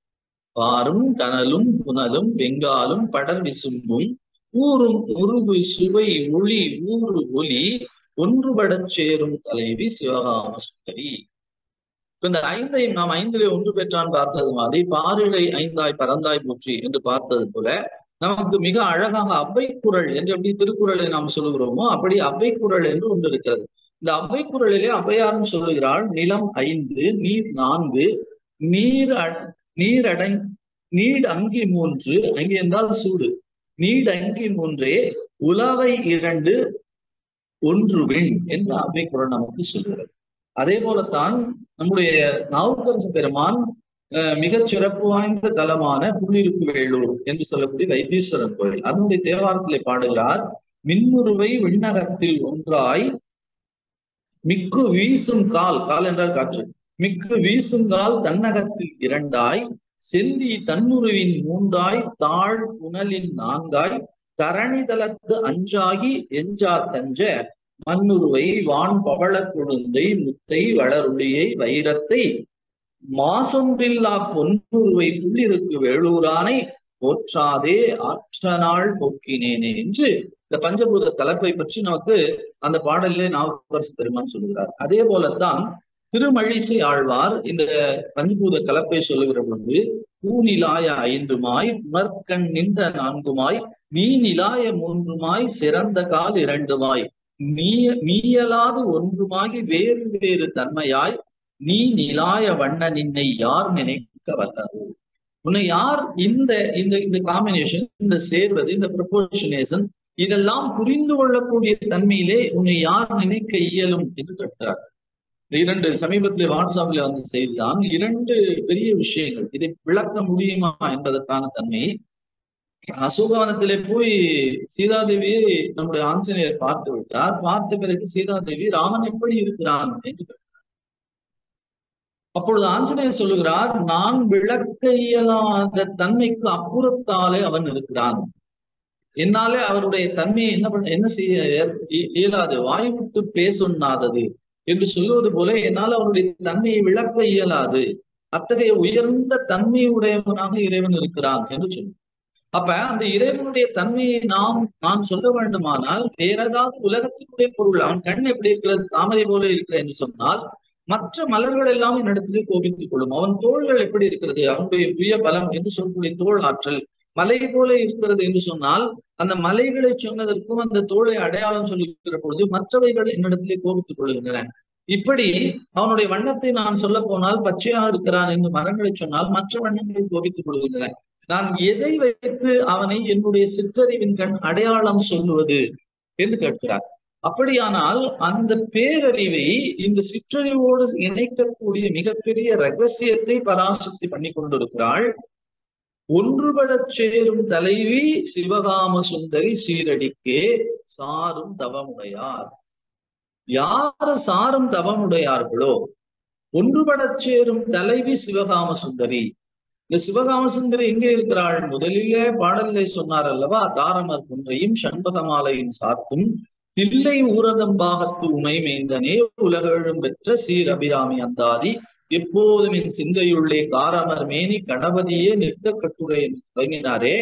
பாரும் கனலும் புனலும் வெங்காலும் படர் விசும்பும் ஊரும் உருவு சுவை ஒளி ஊறு ஒலி ஒன்றுபடச் சேரும் தலைவி சிவகாம சுந்தரி இப்ப இந்த ஐந்தையும் நாம் ஐந்திலே ஒன்று பெற்றான் பார்த்தது மாதிரி பாரிழை ஐந்தாய் பரந்தாய் போற்றி என்று பார்த்தது போல நமக்கு மிக அழகாக அவ்வை குரல் என்று எப்படி திருக்குறளை நாம் சொல்லுகிறோமோ அப்படி அவ்வை குரல் என்று ஒன்று இருக்கிறது இந்த அவ்வை குரலிலே ஔவையாரும் சொல்லுகிறாள் நிலம் ஐந்து நீர் நான்கு நீர் அட- நீர் அடை நீட் அங்கி மூன்று அங்கி என்றால் சூடு நீட் அங்கி மூன்றே உலவை இரண்டு ஒன்று விண் என்று அவ்வை குரல் நமக்கு சொல்கிறது அதே போலத்தான் நம்முடைய நாவுக்கரசு பெருமான் அஹ், மிகச் சிறப்பு வாய்ந்த தலமான புள்ளிருப்பு வேலூர் என்று சொல்லக்கூடிய வைத்தீஸ்வரன் கோயில் அதனுடைய தேவாரத்திலே பாடுகிறார் மின்முருவை விண்ணகத்தில் ஒன்றாய் மிக்கு வீசும் கால் கால் என்றால் காற்று மிக்கு வீசும் கால் தன்னகத்தில் இரண்டாய் செந்தி தன்னுருவின் மூன்றாய் தாழ் புனலின் நான்காய் தரணிதலத்து அஞ்சாகி எஞ்சா தஞ்ச மண்ணுருவை வான் பவள கொழுந்தை முத்தை வளருளியை வைரத்தை மாசொன்றில்லா பொன்னுருவை புள்ளிருக்கு வேளூரானை போற்றாதே ஆற்றநாள் போக்கினேனே என்று இந்த பஞ்சபூத கலப்பை பற்றி நமக்கு அந்த பாடலிலே நாவுக்கரசு பெருமான் சொல்லுகிறார் அதே போலத்தான் திருமழிசை ஆழ்வார் இந்த பஞ்சபூத கலப்பை சொல்லுகிற பொழுது பூநிலாய ஐந்துமாய் உணர்கண் நின்ற நான்குமாய் நீ நிலாய மூன்றுமாய் சிறந்த கால் இரண்டுமாய் நீய மீயலாது ஒன்றுமாகி வேறு வேறு தன்மையாய் நீ நிலாய வண்ண நின்னை யார் நினைக்க வல்லரோ உன்னை யார் இந்த இந்த இந்த காம்பினேஷன் இந்த சேர்வது இந்த ப்ரொபோர்ஷனேஷன் இதெல்லாம் புரிந்து கொள்ளக்கூடிய தன்மையிலே உன்னை யார் நினைக்க இயலும் என்று கேட்டார் இந்த இரண்டு சமீபத்தில் வாட்ஸ்அப்ல வந்த செய்திதான் இரண்டு பெரிய விஷயங்கள் இதை விளக்க முடியுமா என்பதற்கான தன்மை அசோகவனத்திலே போய் சீதாதேவியை நம்முடைய ஆஞ்சநேயர் பார்த்து விட்டார் பார்த்த பிறகு சீதாதேவி ராமன் எப்படி இருக்கிறான் என்று கேட்டார். அப்பொழுது ஆஞ்சநேயர் சொல்லுகிறார் நான் விளக்க இயலாத தன்மைக்கு அப்புறத்தாலே அவன் இருக்கிறான் என்னாலே அவருடைய தன்மையை என்ன பண்ண என்ன செய்ய இய- இயலாது வாய் விட்டு பேசுண்ணாதது என்று சொல்லுவது போல என்னால் அவருடைய தன்மையை விளக்க இயலாது அத்தகைய உயர்ந்த தன்மை உடையவனாக இறைவன் இருக்கிறான் என்று சொல்லும் அப்ப அந்த இறைவனுடைய தன்மையை நாம் நான் சொல்ல வேண்டுமானால் வேற ஏதாவது உலகத்தினுடைய பொருள் அவன் கண் எப்படி இருக்கிறது தாமரை போல இருக்கிற என்று சொன்னால் மற்ற மலர்கள் எல்லாம் என்னிடத்திலே கோபித்துக் கொள்ளும் அவன் தோள்கள் எப்படி இருக்கிறது அவனுடைய புய பலம் என்று சொல்லக்கூடிய தோள் ஆற்றல் மலை போல இருக்கிறது என்று சொன்னால் அந்த மலைகளை சொன்னதற்கும் அந்த தோளை அடையாளம் சொல்லுகிற பொழுது மற்றவைகள் என்னிடத்திலே கோபித்துக் கொள்கின்றன இப்படி அவனுடைய வண்ணத்தை நான் சொல்ல போனால் பச்சையாக இருக்கிறான் என்று மரங்களை சொன்னால் மற்ற வண்ணங்களை கோபித்துக் கொள்கின்றன நான் எதை வைத்து அவனை என்னுடைய சிற்றறிவின் கண் அடையாளம் சொல்லுவது என்று கேட்கிறார் அப்படியானால் அந்த பேரறிவை இந்த சிற்றறிவோடு இணைக்கக்கூடிய மிகப்பெரிய ரகசியத்தை பராசக்தி பண்ணி கொண்டிருக்கிறாள் ஒன்றுபடச் சேரும் தலைவி சிவகாம சுந்தரி சீரடிக்கே சாரும் தவமுடையார் யாரு சாரும் தவமுடையார்களோ ஒன்றுபடச் சேரும் தலைவி சிவகாம சுந்தரி இந்த சிவகாம சுந்தரி எங்கே இருக்கிறாள் முதலிலே பாடலிலே சொன்னார் அல்லவா தாரமர் குன்றையும் சண்பகமாலையும் சாத்தும் தில்லை ஊரதம் பாகத்து உமை மேந்தனே உலகெழும் பெற்ற சீர் அபிராமி அந்தாதி எப்போதும் என் சிந்தையுள்ளே காரமர் மேனி கணபதியே நிற்க கட்டுரை என்று தொடங்கினாரே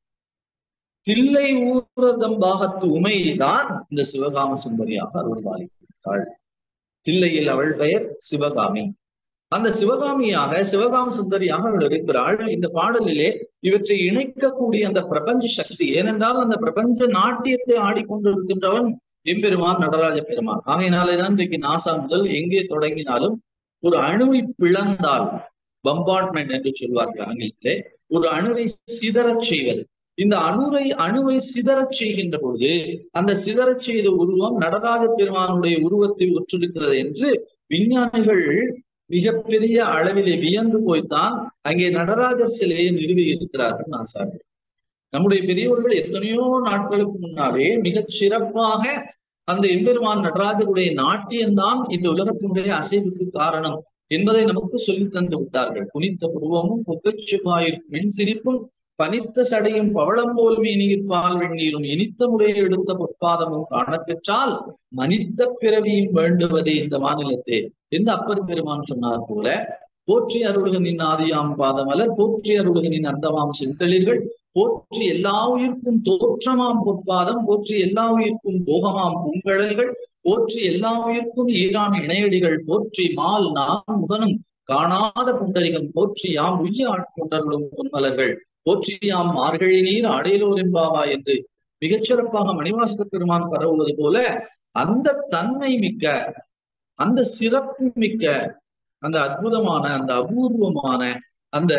தில்லை ஊரதம் பாகத்து உமைதான் இந்த சிவகாம சுந்தரியாக அருள்வாளித்தாள் தில்லையில் அவள் பெயர் சிவகாமி அந்த சிவகாமியாக சிவகாம சுந்தரியாக அவள் இருக்கிறாள் இந்த பாடலிலே இவற்றை இணைக்கக்கூடிய அந்த பிரபஞ்ச சக்தி ஏனென்றால் அந்த பிரபஞ்ச நாட்டியத்தை ஆடிக்கொண்டிருக்கின்றவன் எம்பெருமான் நடராஜ பெருமான் ஆகையினாலேதான் இன்றைக்கு நாசா முதல் எங்கே தொடங்கினாலும் ஒரு அணுவை பிளந்தால் பம்பார்ட்மெண்ட் என்று சொல்வார்கள் ஆங்கிலத்திலே ஒரு அணுவை சிதறச் செய்வது இந்த அணுவை அணுவை சிதறச் செய்கின்ற பொழுது அந்த சிதறச் செய்த உருவம் நடராஜ பெருமானுடைய உருவத்தை ஒற்றிருக்கிறது என்று விஞ்ஞானிகள் மிகப்பெரிய அளவிலே வியந்து போய்த்தான் அங்கே நடராஜர் சிலையை நிறுவி இருக்கிறார்கள் நாசார்கள் நம்முடைய பெரியவர்கள் எத்தனையோ நாட்களுக்கு முன்னாலே மிகச் சிறப்பாக அந்த எம்பெருமான் நடராஜருடைய நாட்டியம்தான் இந்த உலகத்தினுடைய அசைவுக்கு காரணம் என்பதை நமக்கு சொல்லி தந்து விட்டார்கள் குனித்த புருவமும் பொக்கச்சுவாயிருக்கும் மின் சிரிப்பும் பனித்த சடையும் பவளம் போல் நீர் பால் வெந்நீரும் இனித்த முறையை எடுத்த பொற்பாதமும் காணப்பெற்றால் மனித பிறவியும் வேண்டுவதே இந்த மாநிலத்தே என்று அப்பர் பெருமான் சொன்னார் போல போற்றி அருளுகனின் ஆதியாம் பாதமலர் போற்றி அருளுகனின் அந்தமாம் செந்தளிர்கள் போற்றி எல்லா உயிர்க்கும் தோற்றமாம் பொற்பாதம் போற்றி எல்லா உயிர்க்கும் போகமாம் பூங்கழல்கள் போற்றி எல்லா உயிர்க்கும் ஈரான் இணையடிகள் போற்றி மால் நாம் முகனும் காணாத புண்டரிகம் போற்றி யாம் உய்ய ஆட்கொண்டர்களும் பொன்மலர்கள் போற்றி யாம் மார்கழி நீர் அடையலோர் என்பாவா என்று மிகச்சிறப்பாக மணிவாசக பெருமான் பரவுவது போல அந்த தன்மை மிக்க அந்த சிறப்பு மிக்க அந்த அற்புதமான அந்த அபூர்வமான அந்த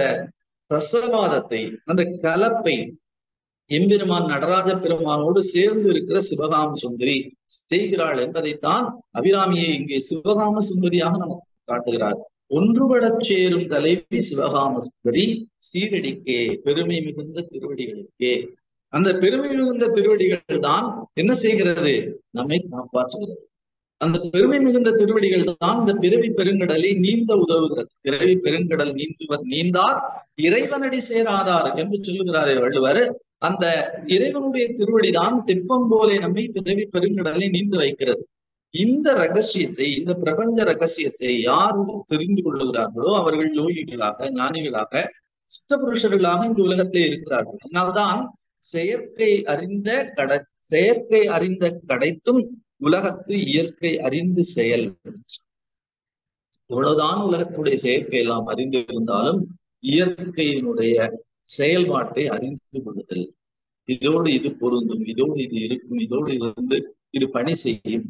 ரசவாதத்தை அந்த கலப்பை எம்பெருமான் நடராஜ பெருமானோடு சேர்ந்து இருக்கிற சிவகாம சுந்தரி செய்கிறாள் என்பதைத்தான் அபிராமியை இங்கே சிவகாம சுந்தரியாக நமக்கு காட்டுகிறார் ஒன்றுபடச் சேரும் தலைவி சிவகாம சுந்தரி சீரடிக்கே பெருமை மிகுந்த திருவடிகளுக்கே அந்த பெருமை மிகுந்த திருவடிகள் தான் என்ன செய்கிறது நம்மை காப்பாற்றுகிறது அந்த பெருமை மிகுந்த திருவடிகள் தான் இந்த பிறவி பெருங்கடலை நீந்த உதவுகிறது பிறவி பெருங்கடல் நீந்துவர் நீந்தார் இறைவனடி சேராதார் என்று சொல்லுகிறாரே வள்ளுவர் அந்த இறைவனுடைய திருவடிதான் தெப்பம் போலே நம்மை பிறவி பெருங்கடலை நீந்து வைக்கிறது இந்த ரகசியத்தை இந்த பிரபஞ்ச ரகசியத்தை யார் தெரிந்து கொள்ளுகிறார்களோ அவர்கள் யோகிகளாக ஞானிகளாக சுத்த புருஷர்களாக இந்த உலகத்திலே இருக்கிறார்கள் அதனால்தான் செயற்கை அறிந்த கட செயற்கை அறிந்த கடைத்தும் உலகத்து இயற்கை அறிந்து செயல் எவ்வளவுதான் உலகத்தினுடைய செயற்கை எல்லாம் அறிந்து இருந்தாலும் இயற்கையினுடைய செயல்பாட்டை அறிந்து கொள்ளுதல் இதோடு இது பொருந்தும் இதோடு இது இருக்கும் இதோடு இருந்து இது பணி செய்யும்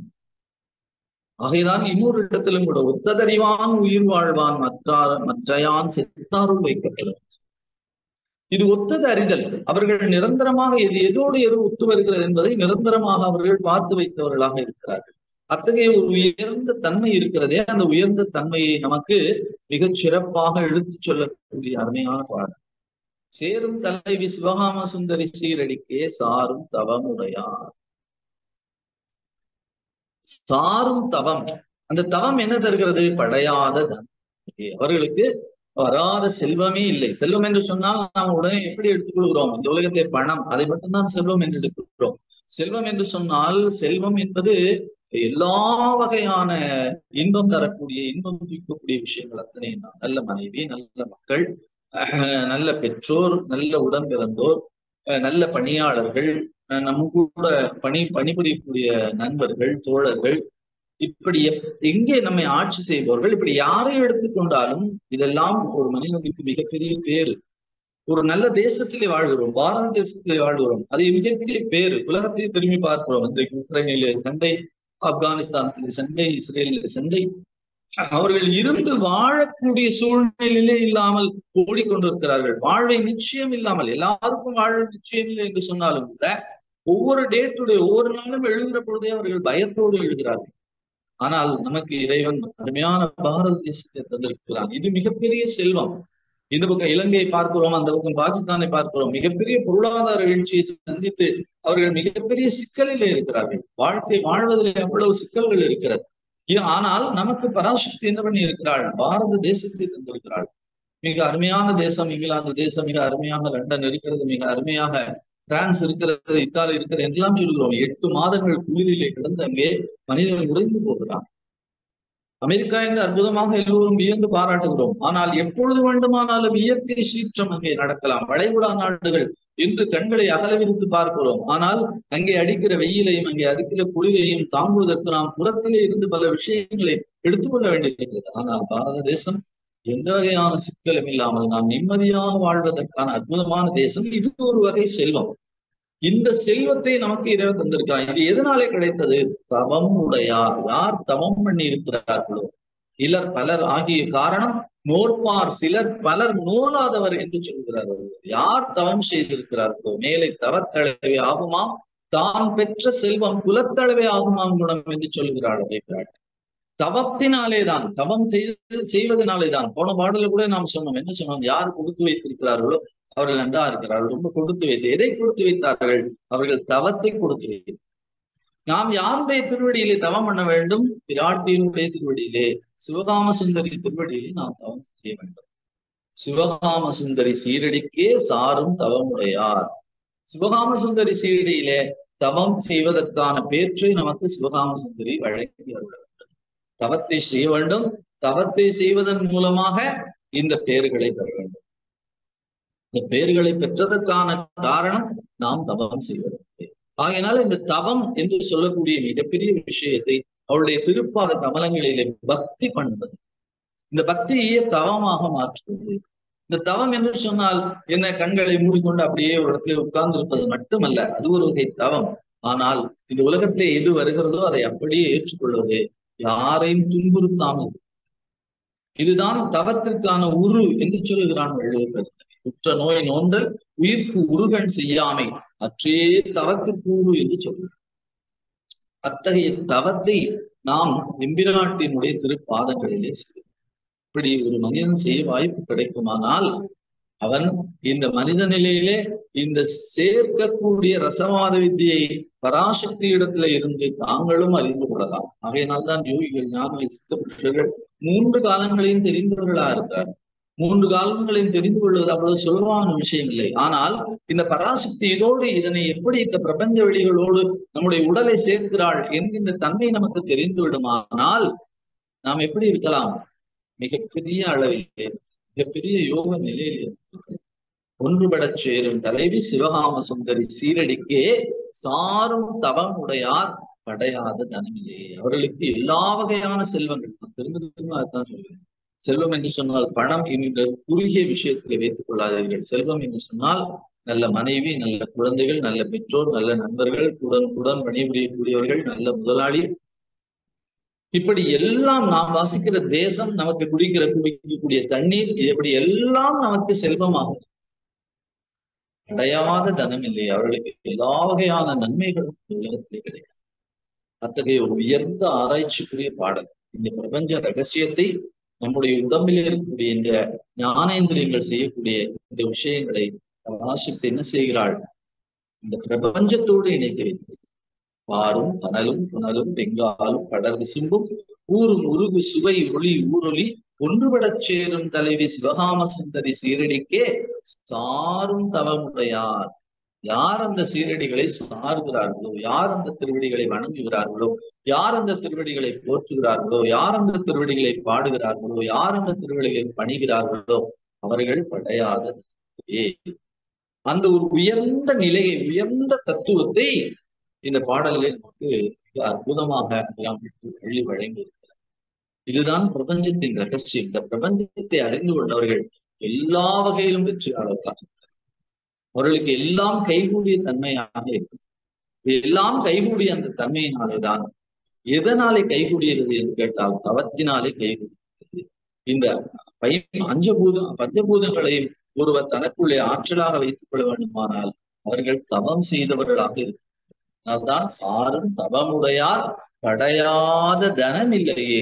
ஆகைதான் இன்னொரு இடத்திலும் கூட ஒத்ததறிவான் உயிர் வாழ்வான் மற்றார மற்றையான் செத்தாருள் வைக்கப்படும் இது ஒத்தது அறிதல் அவர்கள் நிரந்தரமாக எது எதோடு எது ஒத்து வருகிறது என்பதை நிரந்தரமாக அவர்கள் பார்த்து வைத்தவர்களாக இருக்கிறார்கள் அத்தகைய ஒரு உயர்ந்த தன்மை இருக்கிறதே அந்த உயர்ந்த தன்மையை நமக்கு மிகச் சிறப்பாக எடுத்துச் சொல்லக்கூடிய அருமையான பாடல் சேரும் தலைவி சிவகாம சுந்தரி சீரடிக்கே சாரும் தவமுடையார் சாரும் தவம் அந்த தவம் என்ன தருகிறது படையாத தன் அவர்களுக்கு வராத செல்வமே இல்லை செல்வம் என்று சொன்னால் நாம் உடனே எப்படி எடுத்துக்கொள்கிறோம் இந்த உலகத்திலே பணம் அதை மட்டும்தான் செல்வம் என்று எடுத்துக்கிறோம் செல்வம் என்று சொன்னால் செல்வம் என்பது எல்லா வகையான இன்பம் தரக்கூடிய இன்பம் தூக்கக்கூடிய விஷயங்கள் அத்தனை தான் நல்ல மனைவி நல்ல மக்கள் அஹ், நல்ல பெற்றோர் நல்ல உடன் பிறந்தோர் அஹ், நல்ல பணியாளர்கள் அஹ், நம்ம கூட பணி பணிபுரியக்கூடிய நண்பர்கள் தோழர்கள் இப்படி எப்- எங்கே நம்மை ஆட்சி செய்பவர்கள் இப்படி யாரை எடுத்துக்கொண்டாலும் இதெல்லாம் ஒரு மனிதனுக்கு மிகப்பெரிய பேரு ஒரு நல்ல தேசத்திலே வாழ்கிறோம் பாரத தேசத்திலே வாழ்கிறோம் அது மிகப்பெரிய பேரு உலகத்தை திரும்பி பார்க்கிறோம் இன்றைக்கு உக்ரைனிலே சண்டை ஆப்கானிஸ்தானத்திலே சண்டை இஸ்ரேலிலே சண்டை அவர்கள் இருந்து வாழக்கூடிய சூழ்நிலையிலே இல்லாமல் ஓடிக்கொண்டிருக்கிறார்கள் வாழ்வை நிச்சயம் இல்லாமல் எல்லாருக்கும் வாழ்வு நிச்சயம் இல்லை என்று சொன்னாலும் கூட ஒவ்வொரு டேட்டுடைய ஒவ்வொரு நாளும் எழுதுகிற பொழுதே அவர்கள் பயத்தோடு எழுதுகிறார்கள் ஆனால் நமக்கு இறைவன் அருமையான பாரத தேசத்தை தந்திருக்கிறான் இது மிகப்பெரிய செல்வம் இந்த பக்கம் இலங்கையை பார்க்கிறோம் அந்த பக்கம் பாகிஸ்தானை பார்க்கிறோம் மிகப்பெரிய பொருளாதார வீழ்ச்சியை சந்தித்து அவர்கள் மிகப்பெரிய சிக்கலிலே இருக்கிறார்கள் வாழ்க்கை வாழ்வதில் எவ்வளவு சிக்கல்கள் இருக்கிறது இது- ஆனால் நமக்கு பராசக்தி என்ன பண்ணி இருக்கிறாள் பாரத தேசத்தை தந்திருக்கிறாள் மிக அருமையான தேசம் இங்கிலாந்து தேசம் மிக அருமையாக லண்டன் இருக்கிறது மிக அருமையாக பிரான்ஸ் இருக்கிறது இத்தாலி இருக்கிறது எல்லாம் சொல்கிறோம் எட்டு மாதங்கள் குளிரிலே கிடந்து அங்கே மனிதன் உறைந்து போகிறான் அமெரிக்கா என்று அற்புதமாக எல்லோரும் வியந்து பாராட்டுகிறோம் ஆனால் எப்பொழுது வேண்டுமானாலும் இயற்கை சீற்றம் அங்கே நடக்கலாம் வளைகுடா நாடுகள் என்று கண்களை அகலவிரித்து பார்க்கிறோம் ஆனால் அங்கே அடிக்கிற வெயிலையும் அங்கே அடிக்கிற குளிரையும் தாங்குவதற்கு நாம் புறத்திலே இருந்து பல விஷயங்களை எடுத்துக்கொள்ள வேண்டியிருக்கிறது ஆனால் பாரத தேசம் எந்த வகையான சிக்கலும் இல்லாமல் நாம் நிம்மதியாக வாழ்வதற்கான அற்புதமான தேசம் இது ஒரு வகை செல்வம் இந்த செல்வத்தை நமக்கு இறைவன் தந்திருக்கிறான் இது எதனாலே கிடைத்தது தவம் உடையார் யார் தவம் பண்ணி இருக்கிறார்களோ இலர் பலர் ஆகிய காரணம் நோற்பார் சிலர் பலர் நோலாதவர் என்று சொல்கிறார்கள் யார் தவம் செய்திருக்கிறார்களோ மேலே தவத்தளவே ஆகுமாம் தான் பெற்ற செல்வம் குலத்தளவே ஆகுமாம் குணம் என்று சொல்கிறாள் அதே பிராட்டி தவத்தினாலே தான் தவம் செய்து செய்வதனாலே தான் போன பாடல கூட நாம் சொன்னோம் என்ன சொன்னோம் யார் கொடுத்து வைத்திருக்கிறார்களோ அவர்கள் நன்றா இருக்கிறார்கள் ரொம்ப கொடுத்து வைத்து எதை கொடுத்து வைத்தார்கள் அவர்கள் தவத்தை கொடுத்து வைத்தார்கள் நாம் யாருடைய திருவடியிலே தவம் பண்ண வேண்டும் பிராட்டியினுடைய திருவடியிலே சிவகாம சுந்தரி திருவடியிலே நாம் தவம் செய்ய வேண்டும் சிவகாம சுந்தரி சீரடிக்கே சாரும் தவமுடையார் சிவகாம சுந்தரி சீரடியிலே தவம் செய்வதற்கான பேற்றை நமக்கு சிவகாம சுந்தரி வழங்கி அருள வேண்டும் தவத்தை செய்ய வேண்டும் தவத்தை செய்வதன் மூலமாக இந்த பெயர்களை பெற வேண்டும் இந்த பெயர்களை பெற்றதற்கான காரணம் நாம் தவம் செய்வதற்கு ஆகையினால இந்த தவம் என்று சொல்லக்கூடிய மிகப்பெரிய விஷயத்தை அவளுடைய திருப்பாத கமலங்களிலே பக்தி பண்ணுவது இந்த பக்தியே தவமாக மாற்றுவது இந்த தவம் என்று சொன்னால் என்ன கண்களை மூடிக்கொண்டு அப்படியே ஒரு இடத்துல உட்கார்ந்து இருப்பது மட்டுமல்ல அது ஒரு வகை தவம் ஆனால் இந்த உலகத்திலே எது வருகிறதோ அதை அப்படியே ஏற்றுக்கொள்வது யாரையும் துன்புறுத்தாமல் இதுதான் தவத்திற்கான உரு என்று சொல்லுகிறான் வள்ளுவர் கருத்து உற்ற நோய் நோன்றல் உயிர்க்கு உருகன் செய்யாமை அற்றே தவத்திற்கு உரு என்று சொல்கிறார் அத்தகைய தவத்தை நாம் எம்பிராட்டினுடைய திருப்பாதங்களிலே செய்வோம் இப்படி ஒரு மனிதன் செய்ய வாய்ப்பு கிடைக்குமானால் அவன் இந்த மனித நிலையிலே இந்த சேர்க்கக்கூடிய ரசவாத வித்தியை பராசக்தி இடத்துல இருந்து தாங்களும் அறிந்து கொள்ளலாம் ஆகையினால்தான் யோகிகள் ஞானிகள் சித்த புருஷர்கள் மூன்று காலங்களையும் தெரிந்தவர்களா இருக்கிறார் மூன்று காலங்களையும் தெரிந்து கொள்வது அவ்வளவு சுலபமான விஷயம் இல்லை ஆனால் இந்த பராசக்தியோடு இதனை எப்படி இந்த பிரபஞ்ச வெளிகளோடு நம்முடைய உடலை சேர்க்கிறாள் என்கின்ற தன்மை நமக்கு தெரிந்து விடுமானால் நாம் எப்படி இருக்கலாம் மிகப்பெரிய அளவிலே மிகப்பெரிய யோக நிலையில் இருக்கிறது ஒன்றுபடச் சேரும் தலைவி சிவகாம சுந்தரி சீரடிக்கே சாரும் தவம் உடையார் படையாத தனமில்லே அவர்களுக்கு எல்லா வகையான செல்வங்கள் நான் திரும்ப திரும்ப அதான் சொல்கிறேன் செல்வம் என்று சொன்னால் பணம் என்கின்ற குறுகிய விஷயத்திலே வைத்துக் கொள்ளாதீர்கள் செல்வம் என்று சொன்னால் நல்ல மனைவி நல்ல குழந்தைகள் நல்ல பெற்றோர் நல்ல நண்பர்கள் உடன் உடன் பணிபுரியக்கூடியவர்கள் நல்ல முதலாளி இப்படி எல்லாம் நாம் வாசிக்கிற தேசம் நமக்கு குடிக்கிற குடிக்கக்கூடிய தண்ணீர் இப்படி எல்லாம் நமக்கு செல்வமாகும் அடையாத தனம் இல்லை அவர்களுக்கு எல்லா வகையான நன்மைகளும் உலகத்திலே கிடைக்கும் அத்தகைய ஒரு உயர்ந்த ஆராய்ச்சிக்குரிய பாடல் இந்த பிரபஞ்ச ரகசியத்தை நம்முடைய உடம்பில் இருக்கக்கூடிய இந்த ஞானேந்திரியங்கள் செய்யக்கூடிய இந்த விஷயங்களை வாசித்து என்ன செய்கிறாள் இந்த பிரபஞ்சத்தோடு இணைத்து வைத்து பாரும் கனலும் புனலும் வெங்காலும் கடல் விசும்பும் ஊரும் உருகு சுவை ஒளி ஊரொலி ஒன்றுபடச் சேரும் தலைவி சிவகாம சுந்தரி சீரடிக்கே சாரும் தவமுடையார் யார் அந்த சீரடிகளை சார்கிறார்களோ யார் அந்த திருவடிகளை வணங்குகிறார்களோ யார் அந்த திருவடிகளை போற்றுகிறார்களோ யார் அந்த திருவடிகளை பாடுகிறார்களோ யார் அந்த திருவடிகளை பணிகிறார்களோ அவர்கள் படையாத தத்துவே. அந்த ஒரு உயர்ந்த நிலையை உயர்ந்த தத்துவத்தை இந்த பாடல்களை நமக்கு மிக அற்புதமாக நமக்கு பள்ளி வழங்கி இருக்கிறார் இதுதான் பிரபஞ்சத்தின் ரகசியம் இந்த பிரபஞ்சத்தை அறிந்து கொண்டவர்கள் எல்லா வகையிலும் வெற்றியாளர்களாக அவர்களுக்கு எல்லாம் கைகூடிய தன்மையாக இருக்குது எல்லாம் கைகூடிய அந்த தன்மையினாலேதான் எதனாலே கைகூடியது என்று கேட்டால் தவத்தினாலே கைகூடியது இந்த பை பஞ்சபூத பஞ்சபூதங்களையும் ஒருவர் தனக்குள்ளே ஆற்றலாக வைத்துக் கொள்ள வேண்டுமானால் அவர்கள் தவம் செய்தவர்களாக இருக்கிறார் அதனால்தான் சாரும் தவமுடையார் படையாத தனம் இல்லையே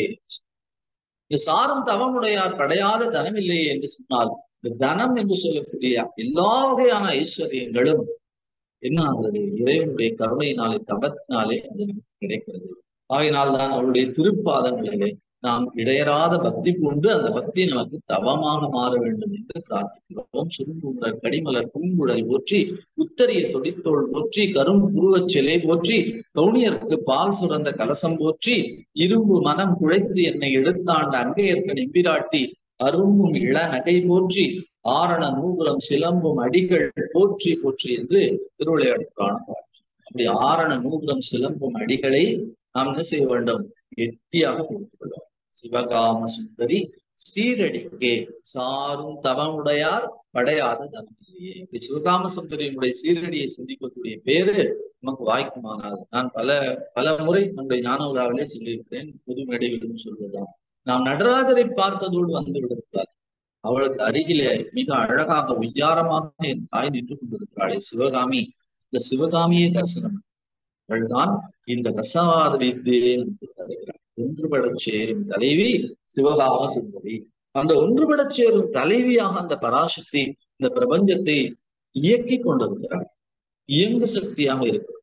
இந்த சாரும் தவமுடையார் படையாத தனம் இல்லையே என்று சொன்னால் இந்த தனம் என்று சொல்லக்கூடிய எல்லா வகையான ஐஸ்வர்யங்களும் என்ன ஆகிறது இறைவனுடைய கருணையினாலே தவத்தினாலே அது நமக்கு கிடைக்கிறது ஆகையினால் தான் அவருடைய திருப்பாதங்களிலே நாம் இடையறாத பக்தி பூண்டு அந்த பக்தி நமக்கு தவமாக மாற வேண்டும் என்று பிரார்த்திக்கிறோம் சுருங்குமலர் கடிமலர் பூங்குழல் போற்றி உத்தரிய தொடித்தோள் போற்றி கரும் புருவச் சிலை போற்றி கவுனியருக்கு பால் சுரந்த கலசம் போற்றி இரும்பு மனம் குழைத்து என்னை எடுத்தாண்ட அங்கையர்க்க நெம்பிராட்டி அரும்பும் இள நகை போற்றி ஆரண நூபுரம் சிலம்பும் அடிகள் போற்றி போற்றி என்று திருவிளையாடு புராணம் பாடுறோம். அப்படி ஆரண நூபுரம் சிலம்பும் அடிகளை நாம் என்ன செய்ய வேண்டும் கெட்டியாக கொடுத்துக் கொள்வோம் சிவகாம சுந்தரி சீரடிக்கே சாரும் தவமுடையார் படையாத தனமில்லையே இப்படி சிவகாம சுந்தரியினுடைய சீரடியை சிந்திக்கக்கூடிய பேரு நமக்கு வாய்க்குமானால் நான் பல பல முறை நம்முடைய ஞான விழாவிலே சொல்லியிருக்கிறேன் பொது மேடைகளிலும் சொல்வதுதான் நாம் நடராஜரை பார்த்ததோடு வந்து விடக்கூடாது அவளுக்கு அருகிலே மிக அழகாக உய்யாரமாக என் தாய் நின்று கொண்டிருக்கிறாளே சிவகாமி இந்த சிவகாமியை தரிசனம் அவள்தான் இந்த ரசவாத வித்தியை நமக்கு தருகிறார் ஒன்றுபடச் சேரும் தலைவி சிவகாம சுந்தரி அந்த ஒன்றுபடச் சேரும் தலைவியாக அந்த பராசக்தி இந்த பிரபஞ்சத்தை இயக்கி கொண்டிருக்கிறார் இயங்கு சக்தியாக இருக்கிறார்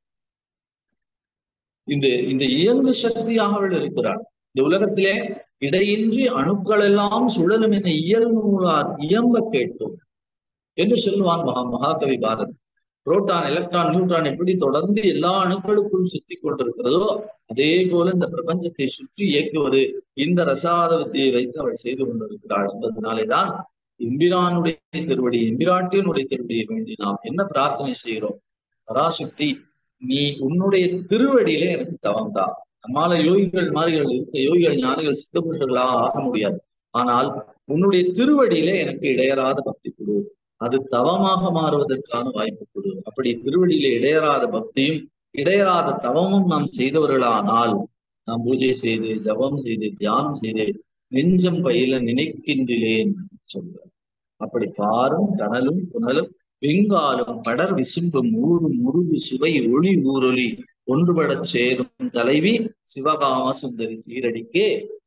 இந்த இந்த இயங்கு சக்தியாக அவள் இருக்கிறாள் இந்த உலகத்திலே இடையின்றி அணுக்கள் எல்லாம் சுழலும் என இயல் நூலார் இயம்ப கேட்டோம் என்று சொல்லுவான் மகா மகாகவி பாரதி புரோட்டான் எலக்ட்ரான் நியூட்ரான் எப்படி தொடர்ந்து எல்லா அணுக்களுக்குள் சுத்தி கொண்டிருக்கிறதோ அதே போல இந்த பிரபஞ்சத்தை சுற்றி இயக்குவது இந்த ரசாதவத்தையை வைத்து அவள் செய்து கொண்டிருக்கிறாள் என்பதனாலேதான் எம்பிரானுடைய திருவடி எம்பிராட்டியனுடைய திருவடியை வேண்டி நாம் என்ன பிரார்த்தனை செய்கிறோம் பராசக்தி நீ உன்னுடைய திருவடியிலே எனக்கு தவம் தான் நம்மால யோகிகள் மாறிகள் இருக்க யோகிகள் ஞானிகள் சித்தபுருஷர்களாக ஆக முடியாது ஆனால் உன்னுடைய திருவடியிலே எனக்கு இடையறாத பக்தி கொடு அது தவமாக மாறுவதற்கான வாய்ப்பு கொடு அப்படி திருவடியிலே இடையறாத பக்தியும் இடையறாத தவமும் நாம் செய்தவர்களானால் நாம் பூஜை செய்து ஜபம் செய்து தியானம் செய்து நெஞ்சம் பயில நினைக்கின்றேன் சொல்றார் அப்படி பாரும் கனலும் புனலும் வெங்காலும் படர் விசும்பும் ஊரும் முருகு சுவை ஒளி ஊரொலி ஒன்றுபடச் சேரும் தலைவி சிவகாம சுந்தரி சீரடிக்கே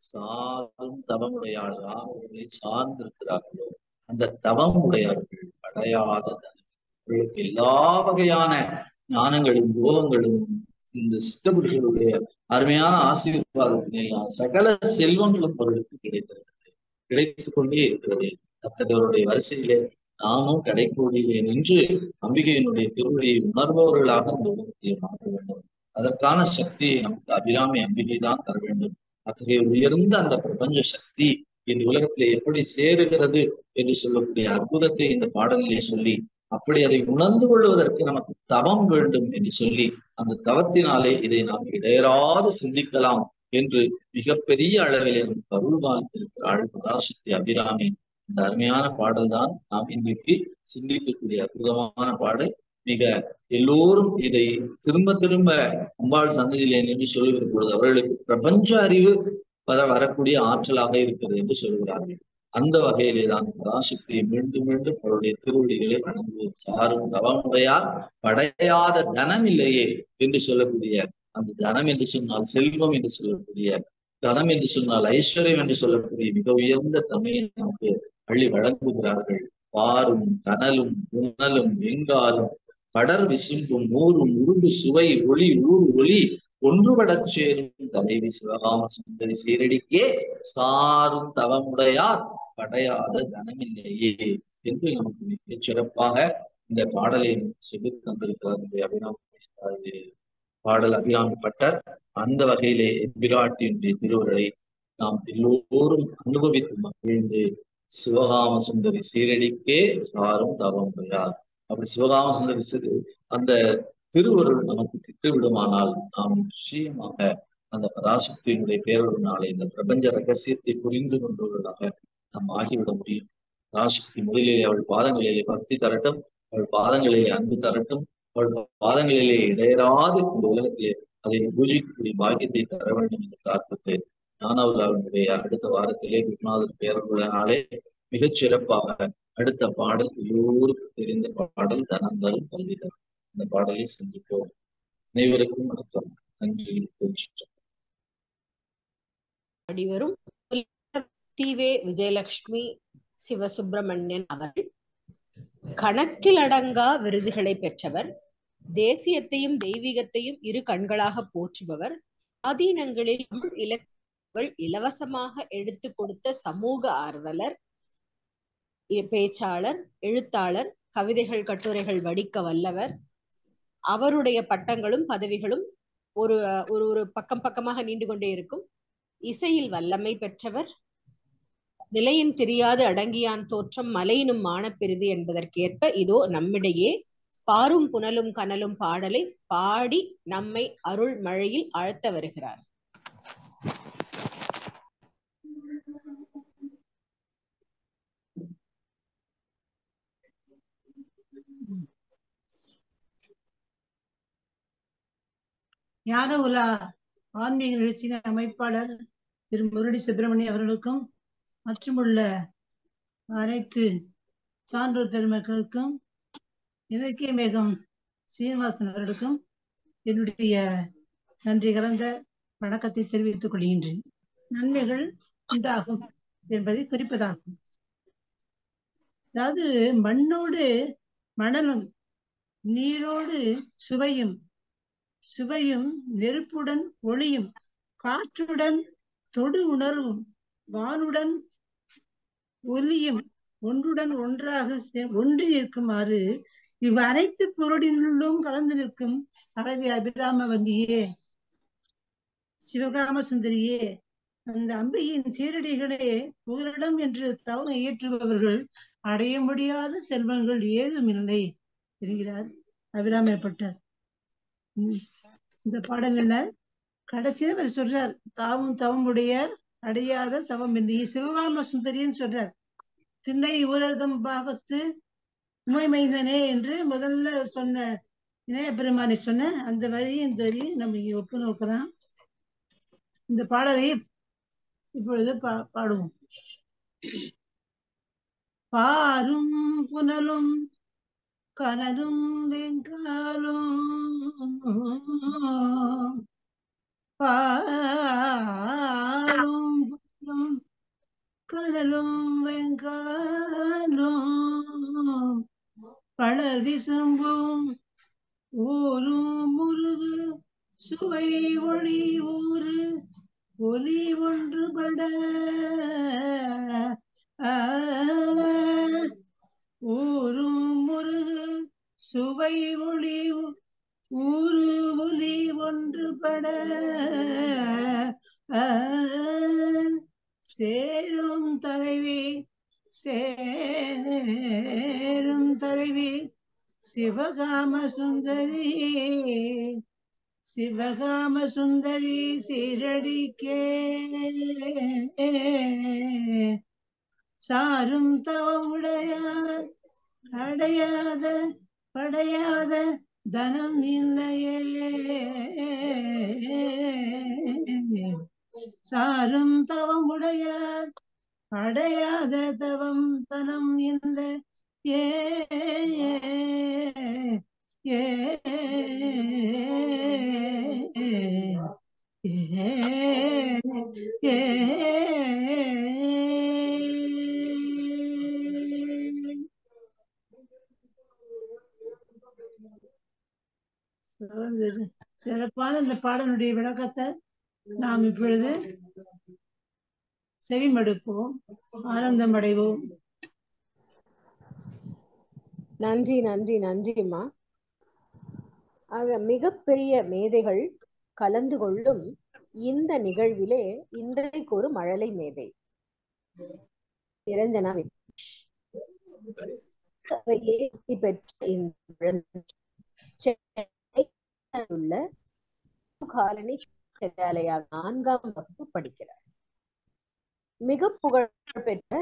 சாரும் தவமுடையாள் அவர்களை சார்ந்திருக்கிறார்களோ அந்த தவம் உடையவர்கள் அடையாத அவர்களுக்கு எல்லா வகையான ஞானங்களும் யோகங்களும் இந்த சித்தபுருஷருடைய அருமையான ஆசீர்வாதத்தினால் சகல செல்வங்களும் அவர்களுக்கு கிடைத்திருக்கிறது கிடைத்துக் கொண்டே இருக்கிறது அத்தகையவருடைய வரிசையிலே நாமும் கடைக்கோடியிலே நின்று அம்பிகையினுடைய திருவடியை உணர்பவர்களாக இந்த உலகத்தை மாற்ற வேண்டும் அதற்கான சக்தியை நமக்கு அபிராமி அம்பிகை தான் தர வேண்டும் அத்தகைய உயர்ந்த அந்த பிரபஞ்ச சக்தி இந்த உலகத்திலே எப்படி சேருகிறது என்று சொல்லக்கூடிய அற்புதத்தை இந்த பாடலிலே சொல்லி அப்படி அதை உணர்ந்து கொள்வதற்கு நமக்கு தவம் வேண்டும் என்று சொல்லி அந்த தவத்தினாலே இதை நாம் இடையராது சிந்திக்கலாம் என்று மிகப்பெரிய அளவிலே நமக்கு அருள் பாலித்திருக்கிறாள் பராசக்தி அபிராமி இந்த அருமையான பாடல் தான் நாம் இன்றைக்கு சிந்திக்கக்கூடிய அற்புதமான பாடல் மிக எல்லோரும் இதை திரும்ப திரும்ப அம்பாள் சன்னதியிலே நின்று சொல்லுகிற பொழுது அவர்களுக்கு பிரபஞ்ச அறிவு வர வரக்கூடிய ஆற்றலாக இருக்கிறது என்று சொல்கிறார்கள் அந்த வகையிலே தான் பராசக்தியை மீண்டும் மீண்டும் அவருடைய திருவடிகளை வணங்குவோம் சாரும் தவமுடையார் படையாத தனம் இல்லையே என்று சொல்லக்கூடிய அந்த தனம் என்று சொன்னால் செல்வம் என்று சொல்லக்கூடிய தனம் என்று சொன்னால் ஐஸ்வர்யம் என்று சொல்லக்கூடிய மிக உயர்ந்த தன்மையை நமக்கு அள்ளி வழங்குகிறார்கள் பாரும் கனலும் உணலும் வெங்காலும் படர் விசும்பும் ஊரும் உருண்டு சுவை ஒளி ஊர் ஒளி ஒன்றுபடச் சேரும் தலைவி சிவகாம சுந்தரி சீரடிக்கே சாரும் தவமுடையார் படையாத தனமில்லையே என்று நமக்கு மிகச் சிறப்பாக இந்த பாடலை சொல்லி தந்திருக்கிறார் நம்முடைய அபிராமி பாடல் அபிராமிப்பட்டர் அந்த வகையிலே எம்பிராட்டியினுடைய திருவுரை நாம் எல்லோரும் அனுபவித்து மகிழ்ந்து சிவகாம சுந்தரி சீரடிக்கே சாரும் தவமுடையார் அப்படி சிவகாம சுந்தரி சிறு அந்த திருவருள் நமக்கு கிட்டு விடுமானால் நாம் நிச்சயமாக அந்த பராசக்தியினுடைய பேரொருனாலே இந்த பிரபஞ்ச ரகசியத்தை புரிந்து கொண்டவர்களாக நாம் ஆகிவிட முடியும் பராசக்தி முதலிலே அவள் பாதங்களிலே பக்தி தரட்டும் அவள் பாதங்களிலே அன்பு தரட்டும் அவள் பாதங்களிலே இடையராது இந்த உலகத்திலே அதை பூஜிக்கக்கூடிய பாக்கியத்தை தர வேண்டும் என்று பிரார்த்தித்து ஞானவுலாவினுடைய அடுத்த வாரத்திலே குருநாதர் பேரருடனாலே மிகச் சிறப்பாக அடுத்த பாடல் எல்லோருக்கும் தெரிந்த பாடல் தனந்தல் கல்விதல் இந்த பாடலை சந்திப்போம் அனைவருக்கும் வணக்கம் நன்றி கொஞ்சம் அடிவரும் தீவே விஜயலட்சுமி சிவசுப்பிரமணியன் அவர்கள் கணக்கில் அடங்கா விருதுகளை பெற்றவர் தேசியத்தையும் தெய்வீகத்தையும் இரு கண்களாக போற்றுபவர் ஆதீனங்களில் தமிழ் இலக்கியங்கள் இலவசமாக எடுத்து கொடுத்த சமூக ஆர்வலர் இ- பேச்சாளர் எழுத்தாளர் கவிதைகள் கட்டுரைகள் வடிக்க வல்லவர் அவருடைய பட்டங்களும் பதவிகளும் ஒரு ஒரு ஒரு பக்கம் பக்கமாக நீண்டு கொண்டே இருக்கும் இசையில் வல்லமை பெற்றவர் நிலையின் தெரியாது அடங்கியான் தோற்றம் மலையினும் மானப்பெரிது என்பதற்கேற்ப இதோ நம்மிடையே பாரும் புனலும் கனலும் பாடலை பாடி நம்மை அருள் மழையில் ஆழ்த்த வருகிறார் ஞான உலா ஆன்மீக நிகழ்ச்சியின் அமைப்பாளர் திரு முரளி சுப்பிரமணியம் அவர்களுக்கும் மற்றுமுள்ள அனைத்து சான்றோர் பெருமக்களுக்கும் இலக்கிய மேகம் சீனிவாசன் அவர்களுக்கும் என்னுடைய நன்றி கலந்த வணக்கத்தை தெரிவித்துக் கொள்கின்றேன் நன்மைகள் உண்டாகும் என்பதை குறிப்பதாகும் அதாவது மண்ணோடு மணலும் நீரோடு சுவையும் சுவையும் நெருப்புடன் ஒளியும் காற்றுடன் தொடு உணர்வும் வானுடன் ஒலியும் ஒன்றுடன் ஒன்றாக சே- ஒன்றி நிற்குமாறு இவ் அனைத்து பொருளினுள்ளும் கலந்து நிற்கும் தலைவி அபிராம வந்தியே சிவகாம சுந்தரியே அந்த அம்பியின் சீரடிகளே புகலிடம் என்று தவம் இயற்றுபவர்கள் அடைய முடியாத செல்வங்கள் ஏதுமில்லை என்கிறார் அபிராமப்பட்டார் உம் இந்த பாடல்ல கடைசியில அவர் சொல்றார் தாவும் தவம் உடையார் அடையாத தவம் என்று சிவகாம சுந்தரின்னு சொல்றார் திண்ணை ஊரர்தம் பாகத்து உமை மைந்தனே என்று முதல்ல சொன்ன இணைய பெருமானை சொன்ன அந்த வரியும் இந்த வரியும் நம்ம இங்க ஒப்பு நோக்கலாம் இந்த பாடலை இப்பொழுது பா பாடுவோம் பாரும் புனலும் கனலும் வெங்காலும் பாரும் புனலும் கனலும் வெங்காலும் பழர் விசும்பும் ஊரும் முருகு சுவை ஒளி ஊரு ஒலி ஒன்றுபட ஆ, ஊரும் முருகு சுவை ஒளி ஊ- ஊரு ஒலி ஒன்றுபட ஆ, சேரும் தலைவி சேரும் தலைவி சிவகாம சுந்தரி சிவகாம சுந்தரி சீரடிக்கே சாரும் தவமுடையார் அடையாத படையாத தனம் இல்லையே சாரும் தவமுடையார் அடையாத தவம் தனம் இல்லை ஏ ஏ ஏ சிறப்பான இந்த பாடலுடைய விளக்கத்தை நாம் இப்பொழுது செவிமடுப்போம் ஆனந்தம் அடைவோம் நன்றி நன்றி நன்றிம்மா ஆக மிகப்பெரிய மேதைகள் கலந்து கொள்ளும் இந்த நிகழ்விலே இன்றைக்கு ஒரு மழலை மேதை நிரஞ்சனா விக்னேஷ். அவையே வெற்றி பெற்ற இந்த குழந்தை சென்னையில் உள்ள காலனி வித்யாலயா நான்காம் வகுப்பு படிக்கிறார் மிக புகழ் பெற்ற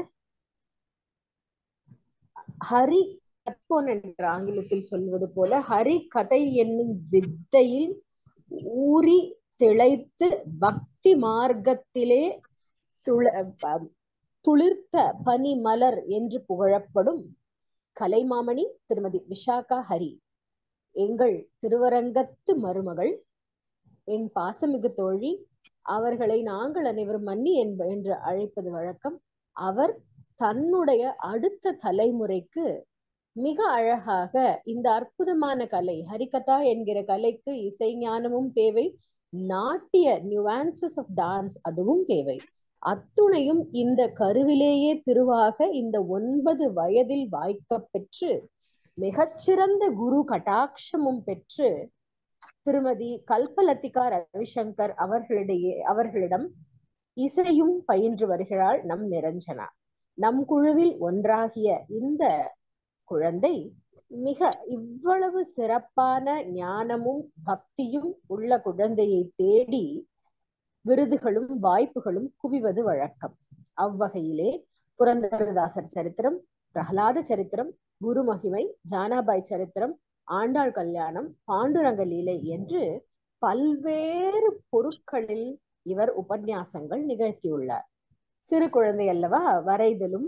ஹரி கற்போன் என்ற ஆங்கிலத்தில் சொல்வது போல ஹரி கதை என்னும் வித்தையில் ஊறி திளைத்து பக்தி மார்க்கத்திலே துள- ப- துளிர்த்த பனி மலர் என்று புகழப்படும் கலைமாமணி திருமதி விஷாகா ஹரி எங்கள் திருவரங்கத்து மருமகள் என் பாசமிகு தோழி அவர்களை நாங்கள் அனைவரும் மன்னி என்ப என்று அழைப்பது வழக்கம் அவர் தன்னுடைய அடுத்த தலைமுறைக்கு மிக அழகாக இந்த அற்புதமான கலை ஹரிகதா என்கிற கலைக்கு இசை ஞானமும் தேவை நாட்டிய நியூவான்சஸ் ஆஃப் டான்ஸ் அதுவும் தேவை அத்துணையும் இந்த கருவிலேயே திருவாக இந்த ஒன்பது வயதில் வாய்க்கப் பெற்று மிகச்சிறந்த குரு கட்டாட்சமும் பெற்று திருமதி கல்பலத்திகா ரவிசங்கர் அவர்களிடையே அவர்களிடம் இசையும் பயின்று வருகிறாள் நம் நிரஞ்சனா நம் குழுவில் ஒன்றாகிய இந்த குழந்தை மிக இவ்வளவு சிறப்பான ஞானமும் பக்தியும் உள்ள குழந்தையை தேடி விருதுகளும் வாய்ப்புகளும் குவிவது வழக்கம் அவ்வகையிலே புரந்தரதாசர் சரித்திரம் பிரகலாத சரித்திரம் குருமகிமை ஜானாபாய் சரித்திரம் ஆண்டாள் கல்யாணம் பாண்டுரங்க லீலை என்று பல்வேறு பொருட்களில் இவர் உபன்யாசங்கள் நிகழ்த்தியுள்ளார் சிறு குழந்தை அல்லவா வரைதலும்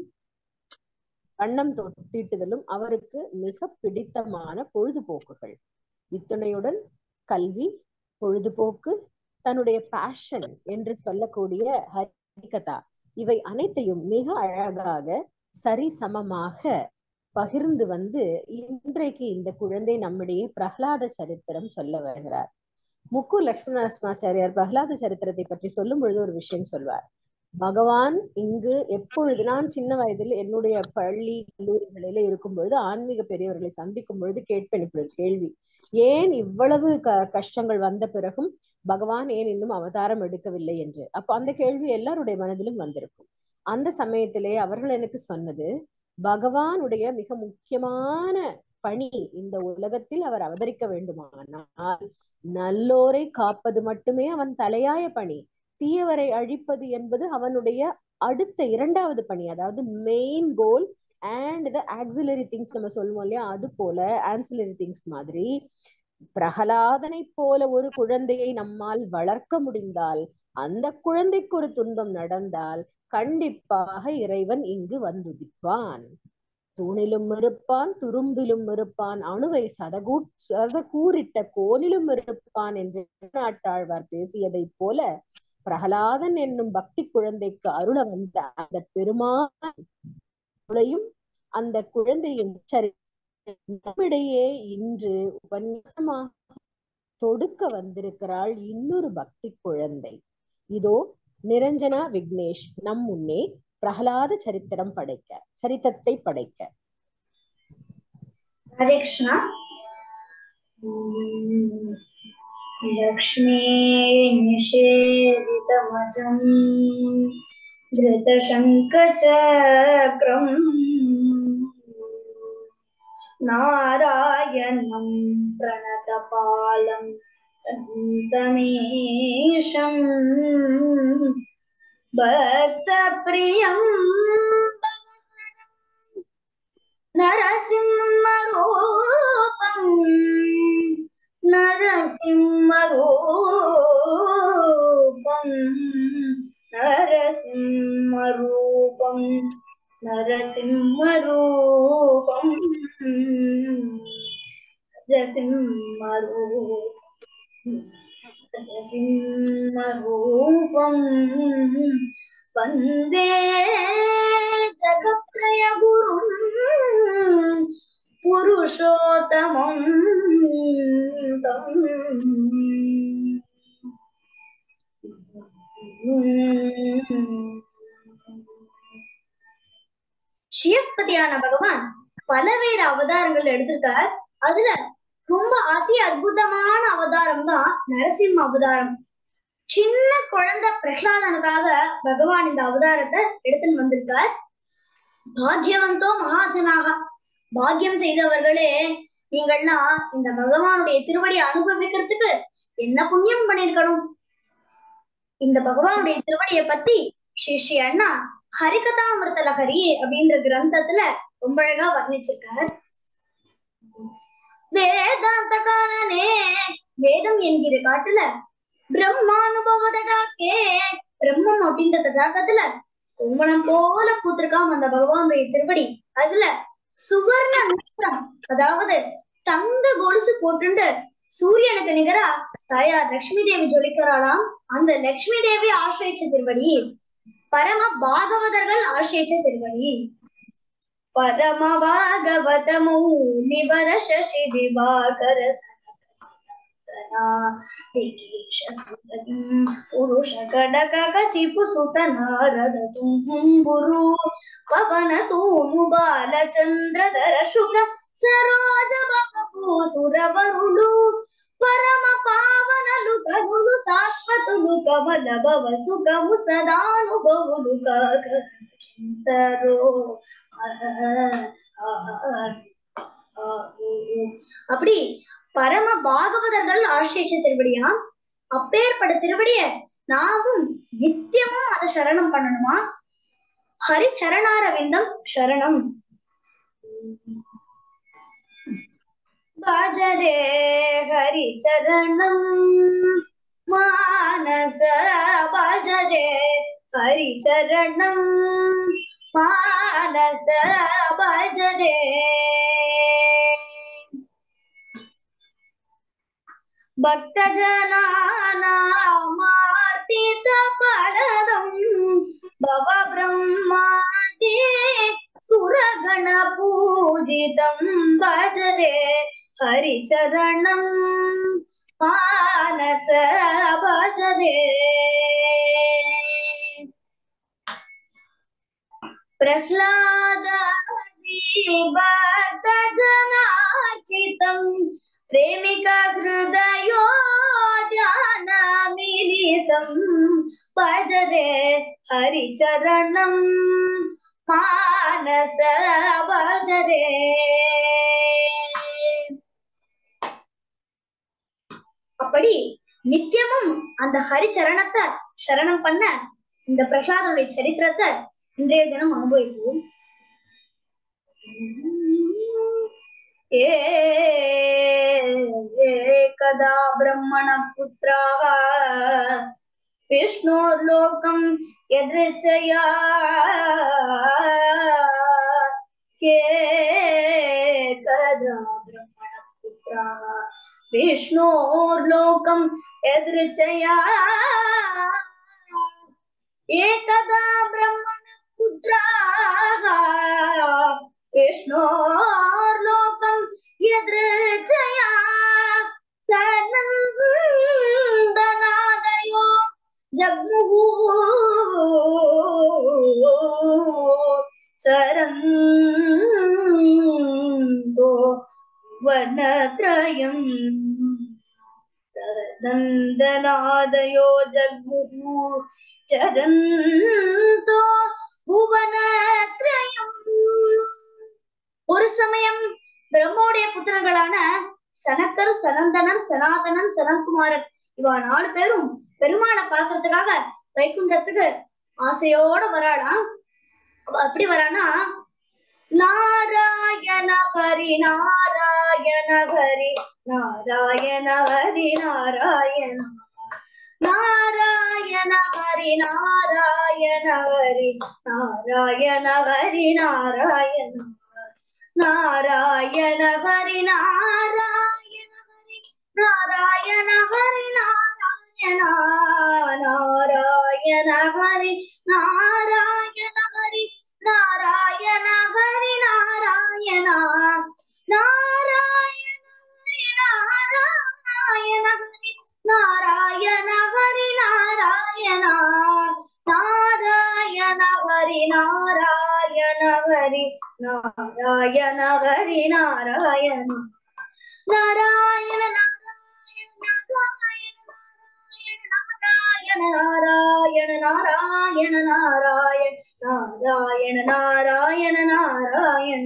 வண்ணம் தோ- தீட்டுதலும் அவருக்கு மிக பிடித்தமான பொழுதுபோக்குகள் இத்துணையுடன் கல்வி பொழுதுபோக்கு தன்னுடைய பேஷன் என்று சொல்லக்கூடிய ஹரிகதா இவை அனைத்தையும் மிக அழகாக சரிசமமாக பகிர்ந்து வந்து இன்றைக்கு இந்த குழந்தை நம்மிடையே பிரகலாத சரித்திரம் சொல்ல வருகிறார் முக்கு லட்சுமண நரசிம்மாச்சாரியார் பிரகலாத சரித்திரத்தை பற்றி சொல்லும் பொழுது ஒரு விஷயம் சொல்வார் பகவான் இங்கு எப்பொழுது நான் சின்ன வயதில் என்னுடைய பள்ளி கல்லூரிகளில இருக்கும் பொழுது ஆன்மீக பெரியவர்களை சந்திக்கும் பொழுது கேட்பேன் இப்படி ஒரு கேள்வி ஏன் இவ்வளவு க கஷ்டங்கள் வந்த பிறகும் பகவான் ஏன் இன்னும் அவதாரம் எடுக்கவில்லை என்று அப்ப அந்த கேள்வி எல்லாருடைய மனதிலும் வந்திருக்கும் அந்த சமயத்திலே அவர்கள் எனக்கு சொன்னது பகவானுடைய மிக முக்கியமான பணி இந்த உலகத்தில் அவர் அவதரிக்க வேண்டுமானால் நல்லோரை காப்பது மட்டுமே அவன் தலையாய பணி தீயவரை அழிப்பது என்பது அவனுடைய அடுத்த இரண்டாவது பணி அதாவது main goal and the auxiliary things நம்ம சொல்லுவோம் இல்லையா அது போல ஆன்சிலரி திங்ஸ் மாதிரி பிரகலாதனை போல ஒரு குழந்தையை நம்மால் வளர்க்க முடிந்தால் அந்த குழந்தைக்கு ஒரு துன்பம் நடந்தால் கண்டிப்பாக இறைவன் இங்கு வந்துதிப்பான் தூணிலும் இருப்பான் துரும்பிலும் இருப்பான் அணுவை சதகூ சத கூறிட்ட கோனிலும் இருப்பான் என்று நாட்டாழ்வார் பேசியதைப் போல பிரகலாதன் என்னும் பக்தி குழந்தைக்கு அருள வந்த அந்த பெருமாளையும் அந்த குழந்தையின் சரி நம்மிடையே இன்று உபன்யாசமாக தொடுக்க வந்திருக்கிறாள் இன்னொரு பக்தி குழந்தை இதோ நிரஞ்சனா விக்னேஷ் நம் முன்னே பிரகலாத சரித்திரம் படைக்க சரித்தத்தை படைக்க हरे कृष्णा लक्ष्मी निषेवितमजम् धृतशङ्खचक्रम् नारायणं प्रणतपालं तमेशम् भक्तप्रियम् नरसिंहरूपम् नरसिंहरूपम् नरसिंहरूपम् नरसिंहरूपम् नरसिंहरूपम् वन्दे जगत्त्रयगुरुम् पुरुषोत्तमम् तम् சிவபதியான பகவான் பலவேறு அவதாரங்கள் எடுத்திருக்கார் அதுல ரொம்ப அதி அற்புதமான அவதாரம் தான் நரசிம்ம அவதாரம் சின்ன குழந்தை பிரகலாதனுக்காக பகவான் இந்த அவதாரத்தை எடுத்துன்னு வந்திருக்கார் பாக்யவந்தோ மகாஜனாக பாக்கியம் செய்தவர்களே நீங்கள்லாம் இந்த பகவானுடைய திருவடியை அனுபவிக்கிறதுக்கு என்ன புண்ணியம் பண்ணிருக்கணும் இந்த பகவானுடைய திருவடியை பத்தி ஸ்ரீ ஸ்ரீ அண்ணா ஹரிகதாமிருத லஹரி அப்படின்ற கிரந்தத்துல ரொம்ப அழகா வர்ணிச்சிருக்கார் வேதாந்த காலனே வேதம் என்கிற காட்டுல பிரம்மானுபவ தடாக்கே பிரம்மம் அப்படின்ற தடாகத்துல கும்பலம் போல பூத்திருக்காம் அந்த பகவானுடைய திருவடி அதுல சுவர்ண நட்சத்திரம் அதாவது தங்க கொலுசு போட்டுண்டு சூரியனுக்கு நிகரா தாயார் லட்சுமி தேவி ஜொலிக்கிறாளாம் அந்த லட்சுமி தேவி ஆசிரியிச்ச திருவடி பரம பாகவதர்கள் ஆசிரியிச்ச திருவடி பரம பாகவதமு நிவர சசி திவாகர புருஷ கடக கசிப்பு சுத நாரத தும்புரு పవన సోము బాలచంద్రధర శుక్ల సరోజ సురవరులు పరమ పావనలు కరులు శాశ్వతులు కమల భవ సుఖము సదానుభవులు కాకరో அப்படி பரம பாகவதர்கள் ஆசிரிச்ச திருவடியா அப்பேற்பட்ட திருவடிய நாமும் நித்தியமும் அதை சரணம் பண்ணணுமா ஹரி சரணாரவிந்தம் சரணம் பஜரே ஹரி சரணம் மானச பஜரே ஹரி சரணம் மானச பஜரே பக்தஜனானாமார்த்தித பரதம் भव ब्रह्मादि सुरगण पूजितं भजरे हरिचरणं मानस भजरे प्रह्लादादिभक्तजनार्चितं प्रेमिका हृदयो ध्यानमिलितं भजरे हरिचरणं मानस भजरे அப்படி நித்தியமும் அந்த ஹரிச்சரணத்தை சரணம் பண்ண இந்த பிரசாதனுடைய சரித்திரத்தை இன்றைய தினம் அனுபவிப்போம் ஏ ஏகதா பிரம்மண புத்திராக विष्णोर्लोकम् यदृच्छया के कदा ब्रह्मणपुत्राः विष्णोर्लोकम् यदृच्छया एकदा ब्रह्मणपुत्राः विष्णोर्लोकम् यदृच्छया सनन्दनादयो चरन्तो वनत्रयम् सरनन्दनादयो जग्मुः चरन्तो புவனத்ரயம் ஒரு சமயம் பிரம்மோடைய புத்திரர்களான சனக்கர் சனந்தனர் சனாதனன் சனத்குமாரன் இவா நாலு பேரும் பெருமாளை பாக்குறதுக்காக வைகுண்டத்துக்கு ஆசையோட வராளாம் அவ எப்படி வரானா நாராயண ஹரி நாராயண ஹரி நாராயண ஹரி நாராயண நாராயண ஹரி நாராயண ஹரி நாராயண ஹரி நாராயண நாராயண ஹரி நாராயண ஹரி நாராயண ஹரி நாராயண நாராயண ஹரி நாராயண ஹரி நாராயண ஹரி நாராயண நாராயண ஹரி நாராயண ஹரி நாராயண ஹரி நாராயண நாராயண ஹரி நாராயண நாராயண நாராயண நாராயண நாராயண நாராயண நாராயண நாராயண நாராயண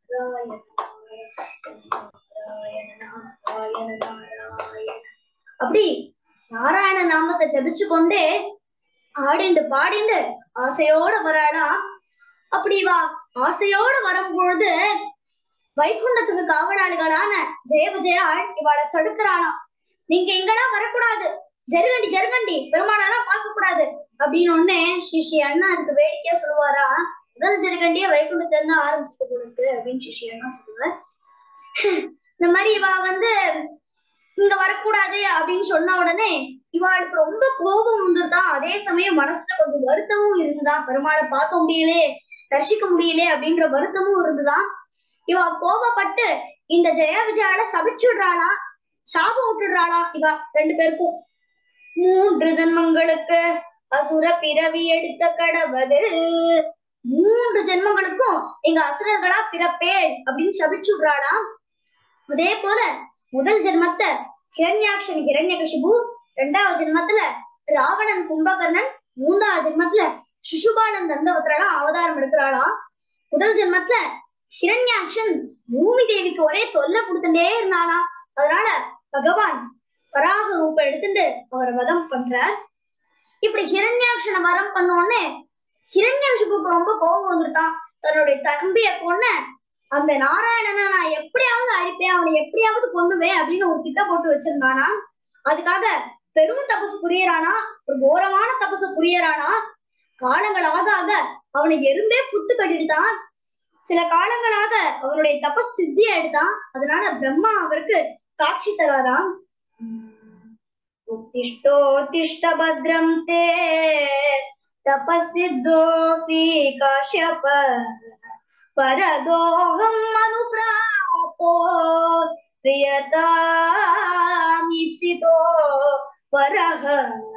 நாராயண நாராயண அப்படி நாராயண நாமத்தை ஜபிச்சு கொண்டே ஆடிண்டு பாடிண்டு ஆசையோட வராளாம் அப்படி வா ஆசையோட வரும் பொழுது வைகுண்டத்துக்கு காவலாளிகளான ஜெய விஜயாள் இவாளை தடுக்கிறாளாம் நீங்க இங்கெல்லாம் வரக்கூடாது ஜருகண்டி ஜருகண்டி பெருமானாரம் பார்க்க கூடாது அப்படின்னு உடனே ஸ்ரீ ஸ்ரீ அண்ணா அதுக்கு வேடிக்கையா சொல்லுவாரா முதல் ஜருகண்டியே வைகுண்டத்துல இருந்து ஆரம்பிச்சது கொடுக்கு அப்படின்னு ஸ்ரீ ஸ்ரீ அண்ணா சொல்லுவார் இந்த மாதிரி இவா வந்து இங்க வரக்கூடாது அப்படின்னு சொன்ன உடனே இவாளுக்கு ரொம்ப கோபம் வந்துருதான் அதே சமயம் மனசுல கொஞ்சம் வருத்தமும் இருந்துதான் பெருமாளை பார்க்க முடியலே தரிசிக்க முடியலே அப்படின்ற வருத்தமும் இருந்துதான் இவ கோபப்பட்டு இந்த ஜெய விஜயால சபிச்சுடுறாளா சாபம் விட்டுடுறாளா இவ ரெண்டு பேருக்கும் மூன்று ஜென்மங்களுக்கு அசுர பிறவி எடுத்த கடவது மூன்று ஜென்மங்களுக்கும் எங்க அசுரர்களா பிறப்பேன் அப்படின்னு சபிச்சுடுறாளா அதே போல முதல் ஜென்மத்தை ஹிரண்யாக்ஷன் ஹிரண்யகசிபு ரெண்டாவது ஜென்மத்துல ராவணன் கும்பகர்ணன் மூன்றாவது ஜென்மத்துல சிசுபாலன் தந்தவத்திரலாம் அவதாரம் எடுக்கிறாளாம் முதல் ஜென்மத்துல ஹிரண்யாக்ஷன் பூமி தேவிக்கு ஒரே தொல்லை கொடுத்துட்டே இருந்தானா அதனால பகவான் வராக ரூபம் எடுத்துட்டு அவரை வதம் பண்றார் இப்படி ஹிரண்யாக்ஷனை வரம் பண்ண உடனே ஹிரண்யாக்ஷிபுக்கு ரொம்ப கோபம் வந்துட்டான் தன்னுடைய தம்பிய கொன்ன அந்த நாராயணனை நான் எப்படியாவது அழிப்பேன் அவனை எப்படியாவது கொண்டுவேன் அப்படின்னு ஒரு திட்டம் போட்டு வச்சிருந்தானா அதுக்காக பெரும் தபசு புரியறானா ஒரு கோரமான தபசு புரியறானா காலங்கள் ஆக ஆக அவனை எறும்பே புத்து கட்டிட்டான் சில காலங்களாக அவனுடைய தபஸ் சித்தி ஆயிடுதான் அதனால பிரம்மா அவருக்கு காட்சி தராராம் உத்திஷ்டோத்திஷ்ட பத்ரம் தே தபசித்தோசி காஷ்யப பரதோகம் அனுப்ராபோ பிரியதாமிப்சிதோ பரஹ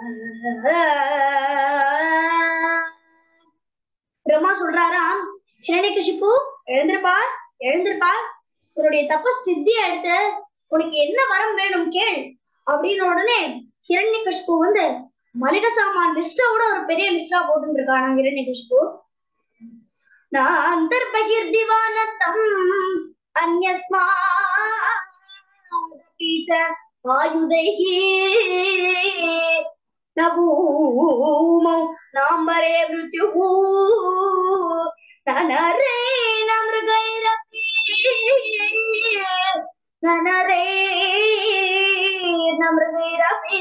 பிரம்மா சொல்றாராம் ஹிரண்யகசிப்பு எழுந்திருப்பார் எழுந்திருப்பார் உன்னுடைய தபஸ் சித்தி எடுத்து உனக்கு என்ன வரம் வேணும் கேள் அப்படின்னு உடனே ஹிரண்யகசிப்பு வந்து மளிகை சாமான் லிஸ்டோட ஒரு பெரிய லிஸ்டா போட்டு இருக்கானா ஹிரண்யகசிப்பு நான் அந்தர்பகிர்திவானத்தம் அந்யஸ்மாதபி ச ஆயுதைஹி न भूमौ नाम्बरे मृत्युः न नरे न मृगैरपि न नरे न मृगैरपि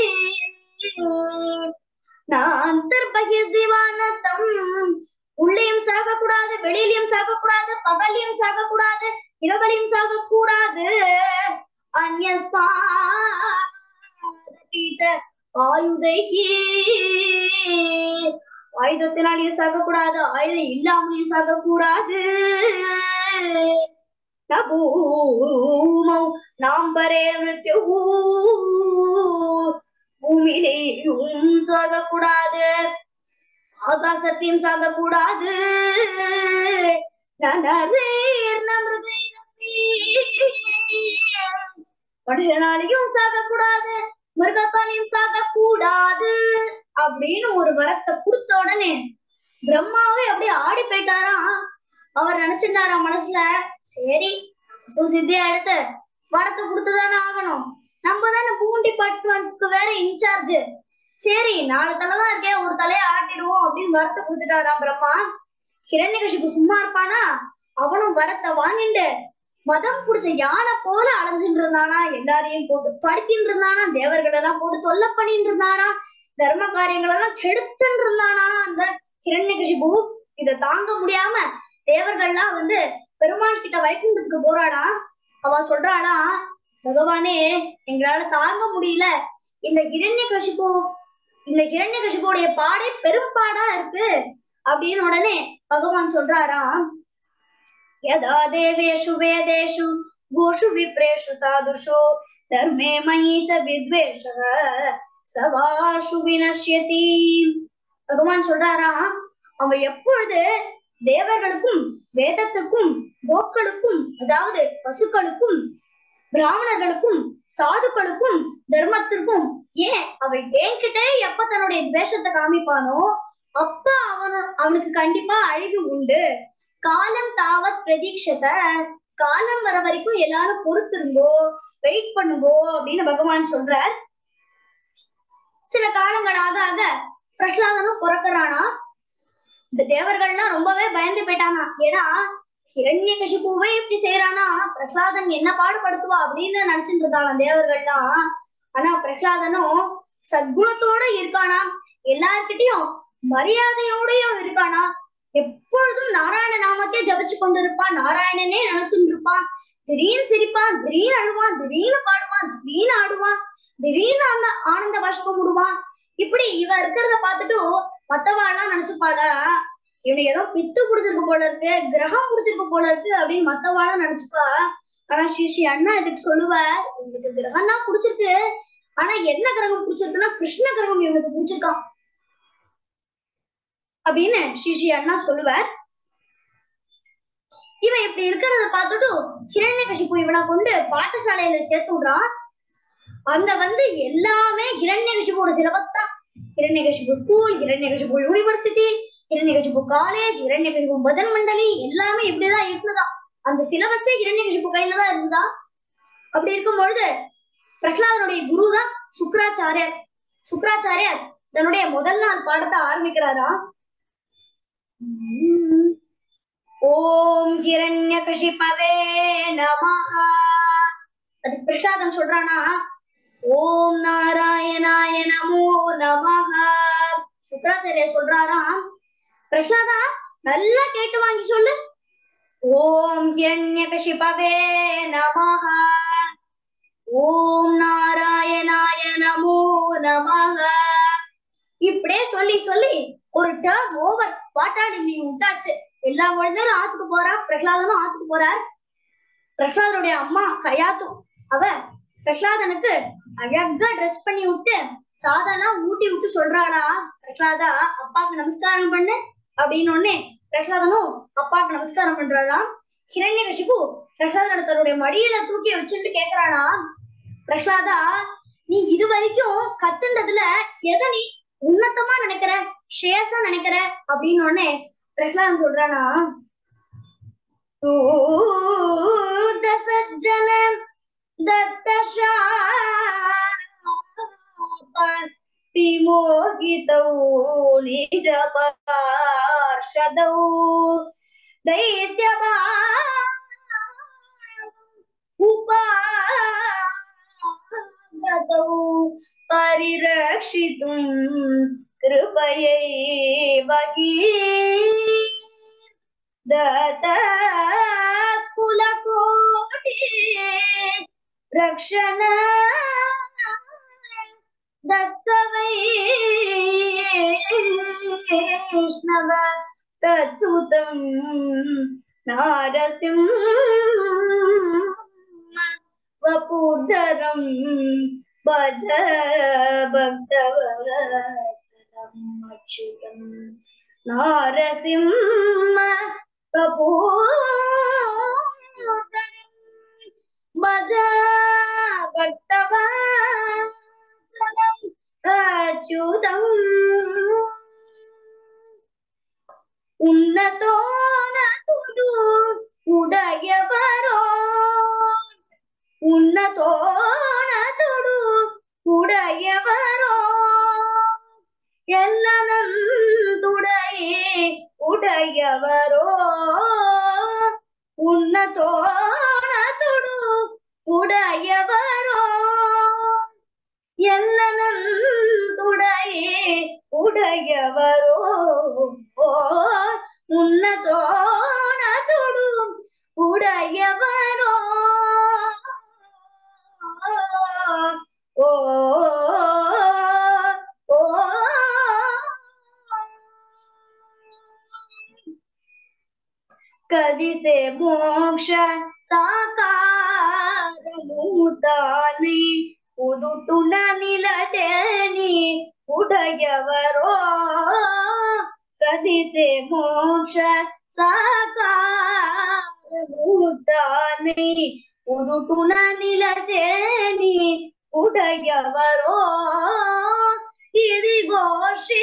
நாந்தர்பகிர்திவானத்தம் உள்ளேயும் சாகக்கூடாது வெளியிலயும் சாகக்கூடாது பகல்லையும் சாகக்கூடாது இரவலையும் சாகக்கூடாது அந்யஸ்மா ஆயுதைஹி ஆயுதத்தினாலையும் சாகக்கூடாது ஆயுதம் இல்லாமலையும் சாகக்கூடாது நபூமௌ நாம்பரே மிருத்யு பூமியிலேயும் சாகக்கூடாது ஆகாசத்தையும் சாகக்கூடாது நனரேர் நமிருகைரப்பி. மனுஷனாலையும் சாகக்கூடாது மிருகத்தாலையும் சாகக்கூடாது அப்படின்னு ஒரு வரத்தை கொடுத்த உடனே பிரம்மாவே அப்படியே ஆடி போயிட்டாராம் அவர் நினைச்சிட்டாராம் மனசுல சரி சுசித்தியா எடுத்து வரத்தை கொடுத்துதானே ஆகணும் நம்ம தானே பூண்டி பட்டுவனுக்கு வேற இன்சார்ஜ் சரி நாலு தலை தான் இருக்கேன் ஒரு தலையை ஆட்டிடுவோம் அப்படின்னு வரத்தை கொடுத்துட்டாராம் பிரம்மா ஹிரண்யகசிப்பு சும்மா இருப்பானா அவனும் வரத்தை வாங்கிண்டு மதம் புடிச்ச யானை போல அலைஞ்சுட்டு இருந்தானா எல்லாரையும் போட்டு படுத்தின்னு இருந்தானா தேவர்கள் எல்லாம் போட்டு தொல்லை பண்ணிட்டு இருந்தானா தர்ம காரியங்கள் எல்லாம் கெடுத்துன்னு இருந்தானா அந்த ஹிரண்யகசிபு இத தாங்க முடியாம தேவர்கள்லாம் வந்து பெருமாள் கிட்ட வைகுண்டத்துக்கு போறாடா அவ சொல்றாளா பகவானே எங்களால தாங்க முடியல இந்த ஹிரண்யகசிபு இந்த ஹிரண்யகசிபுடைய பாடே பெரும்பாடா இருக்கு அப்படின்னு உடனே பகவான் சொல்றாராம் यदा देवेषु वेदेषु गोषु विप्रेषु साधुषु धर्मे मयि च विद्वेषः சவாஷு வினஷ்யதி பகவான் சொல்றாராம் அவன் எப்பொழுது தேவர்களுக்கும் வேதத்துக்கும் கோக்களுக்கும் அதாவது பசுக்களுக்கும் பிராமணர்களுக்கும் சாதுக்களுக்கும் தர்மத்திற்கும் ஏன் அவன் என்கிட்ட எப்ப தன்னுடைய துவேஷத்தை காமிப்பானோ அப்ப அவனு அவனுக்கு கண்டிப்பா அழிவு உண்டு காலம் தாவத் பிரதீட்சத காலம் வர வரைக்கும் எல்லாரும் பொறுத்திருங்கோ வெயிட் பண்ணுங்கோ அப்படின்னு பகவான் சொல்றார் சில காலங்கள் ஆக ஆக பிரகலாதனும் பிறக்கிறானா இந்த தேவர்கள்லாம் ரொம்பவே பயந்து போயிட்டானா ஏன்னா ஹிரண்ய கசிப்புவே இப்படி செய்யறானா பிரகலாதன் என்ன பாடுபடுத்துவா அப்படின்னு நினைச்சிட்டு இருந்தானா தேவர்கள்லாம் ஆனா பிரகலாதனும் சத்குணத்தோட இருக்கானா எல்லார்கிட்டயும் மரியாதையோடயும் இருக்கானா எப்பொழுதும் நாராயண நாமத்தை ஜபிச்சு கொண்டு இருப்பான் நாராயணனே நினைச்சுட்டு இருப்பான் திடீர்னு சிரிப்பான் திடீர்னு அழுவான் திடீர்னு பாடுவான் திடீர்னு ஆடுவான் திடீர்னு அந்த ஆனந்த பாஷ்பம் விடுவான் இப்படி இவ இருக்கிறத பார்த்துட்டு மத்தவாள்லாம் நினைச்சுப்பாளா இவனுக்கு ஏதோ பித்து புடிச்சிருக்கு போல இருக்கு கிரகம் புடிச்சிருக்கு போல இருக்கு அப்படின்னு மத்தவாளும் நினைச்சுப்பா ஆனா ஸ்ரீ ஸ்ரீ அண்ணா இதுக்கு சொல்லுவார் இவனுக்கு கிரகம் தான் புடிச்சிருக்கு ஆனா என்ன கிரகம் புடிச்சிருக்குன்னா கிருஷ்ண கிரகம் இவனுக்கு புடிச்சிருக்கான் அப்படின்னு ஸ்ரீ ஸ்ரீ அண்ணா சொல்லுவார் இவன் இப்படி இருக்கிறத பார்த்துட்டு ஹிரண்ய கசிப்பு இவனை கொண்டு பாடசாலையில சேர்த்து விடுறான் அங்க வந்து எல்லாமே ஹிரண்ய கசிப்போட சிலபஸ் தான் ஹிரண்ய கசிப்பு ஸ்கூல் ஹிரண்ய கசிப்பு யூனிவர்சிட்டி ஹிரண்ய கசிப்பு காலேஜ் ஹிரண்ய கசிப்பு பஜன் மண்டலி எல்லாமே இப்படிதான் இருந்ததா அந்த சிலபஸே ஹிரண்ய கசிப்பு கையில தான் இருந்தா அப்படி இருக்கும் பொழுது பிரகலாதனுடைய குரு தான் சுக்கராச்சாரியார் சுக்கராச்சாரியார் தன்னுடைய முதல் நாள் பாடத்தை ஆரம்பிக்கிறாரா ஓம் ஹிரண்ய கஷிபவே நமஹ அதுக்கு பிரசாதம் சொல்றானா ஓம் நாராயணாய நமோ நமஹ சுக்கராச்சாரியா சொல்றாராம் பிரசாதா நல்லா கேட்டு வாங்கி சொல்லு ஓம் ஹிரண்ய கஷிபவே நமஹ ஓம் நாராயணாய நமோ நமஹ இப்படியே சொல்லி சொல்லி ஒரு டேர்ம் ஓவர் பாட்டாடி நீ விட்டாச்சு எல்லா குழந்தையும் ஆத்துக்கு போறா பிரகலாதனும் ஆத்துக்கு போறார் பிரகலாதனுடைய அம்மா கயாத்து அவ பிரகலாதனுக்கு அழகா ட்ரெஸ் பண்ணி விட்டு சாதாலாம் ஊட்டி விட்டு சொல்றாளா பிரகலாதா அப்பாவுக்கு நமஸ்காரம் பண்ணு அப்படின்னு உடனே பிரகலாதனும் அப்பாவுக்கு நமஸ்காரம் பண்றாளாம் ஹிரண்ய கஷிப்பு பிரகலாதனை தன்னுடைய மடியில தூக்கி வச்சுட்டு கேக்குறானா பிரகலாதா நீ இது வரைக்கும் கத்துண்டதுல எதை நீ உன்னதமா நினைக்கிற ஷேஸா நினைக்கிற அப்படின்னு உடனே பிரகலாதன் சொல்றானா சஜ்ஜன விமோகிதௌ நிஜ பார்ஷதௌ दैत्यबा उपागतौ परिरक्षितुं कृपयैव हि दत्त कुलकोटि रक्षण दत्त वैष्णव तत्सुतं नारसिंह वपुर्धरं भज भक्तवत्सलम् अच्युतं नारसिंह वपुर्धरं भज भक्तवत्सलम् अच्युतम् ఉన్నతోనతుడు ఉడయవరో ఉన్నతోనతుడు ఉడయవరో ఎల్లనంతుడయే ఉడయవరో ఉన్నతోనతుడు ఉడయవరో ఎల్లనంతుడయే ఉడయవరో ఉన్నతోనతుడు ఉడయవరో ఓ ఓ కదిసే మోక్ష సాకారమూతాని ఉదుటున నిలచేని ఉడయవరో కదిసే మోక్ష సాకారముతానే ఉదుటున నిలచేని ఉడయవరో ఇదిగో శ్రీ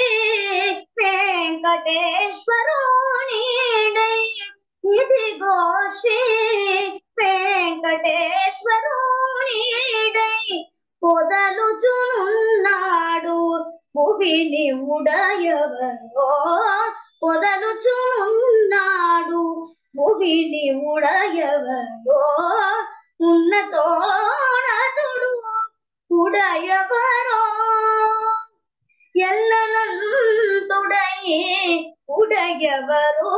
వెంకటేశ్వరునిడై ఇదిగో శ్రీ వెంకటేశ్వరునిడై పొదలుచున్నాడు భువిని ఉడయవరో పొదలుచున్నాడు భువిని ఉడయవరో ఉన్నతోణతుడు உடையவரோ எல்லனந்துடைய உடையவரோ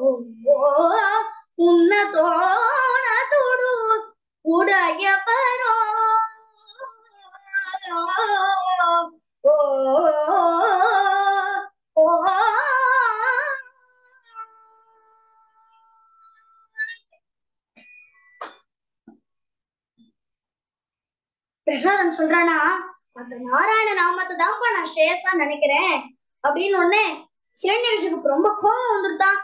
உன்னதோணதுடு உடையவரோ ஓ ஓ பிரசாதம் சொல்றானா அந்த நாராயண நாமத்தை தான்ப்பா நான் ஸ்ரேயஸா நினைக்கிறேன் அப்படின்னு உடனே ஹிரண்யகசிபுக்கு ரொம்ப கோபம் வந்துருதான்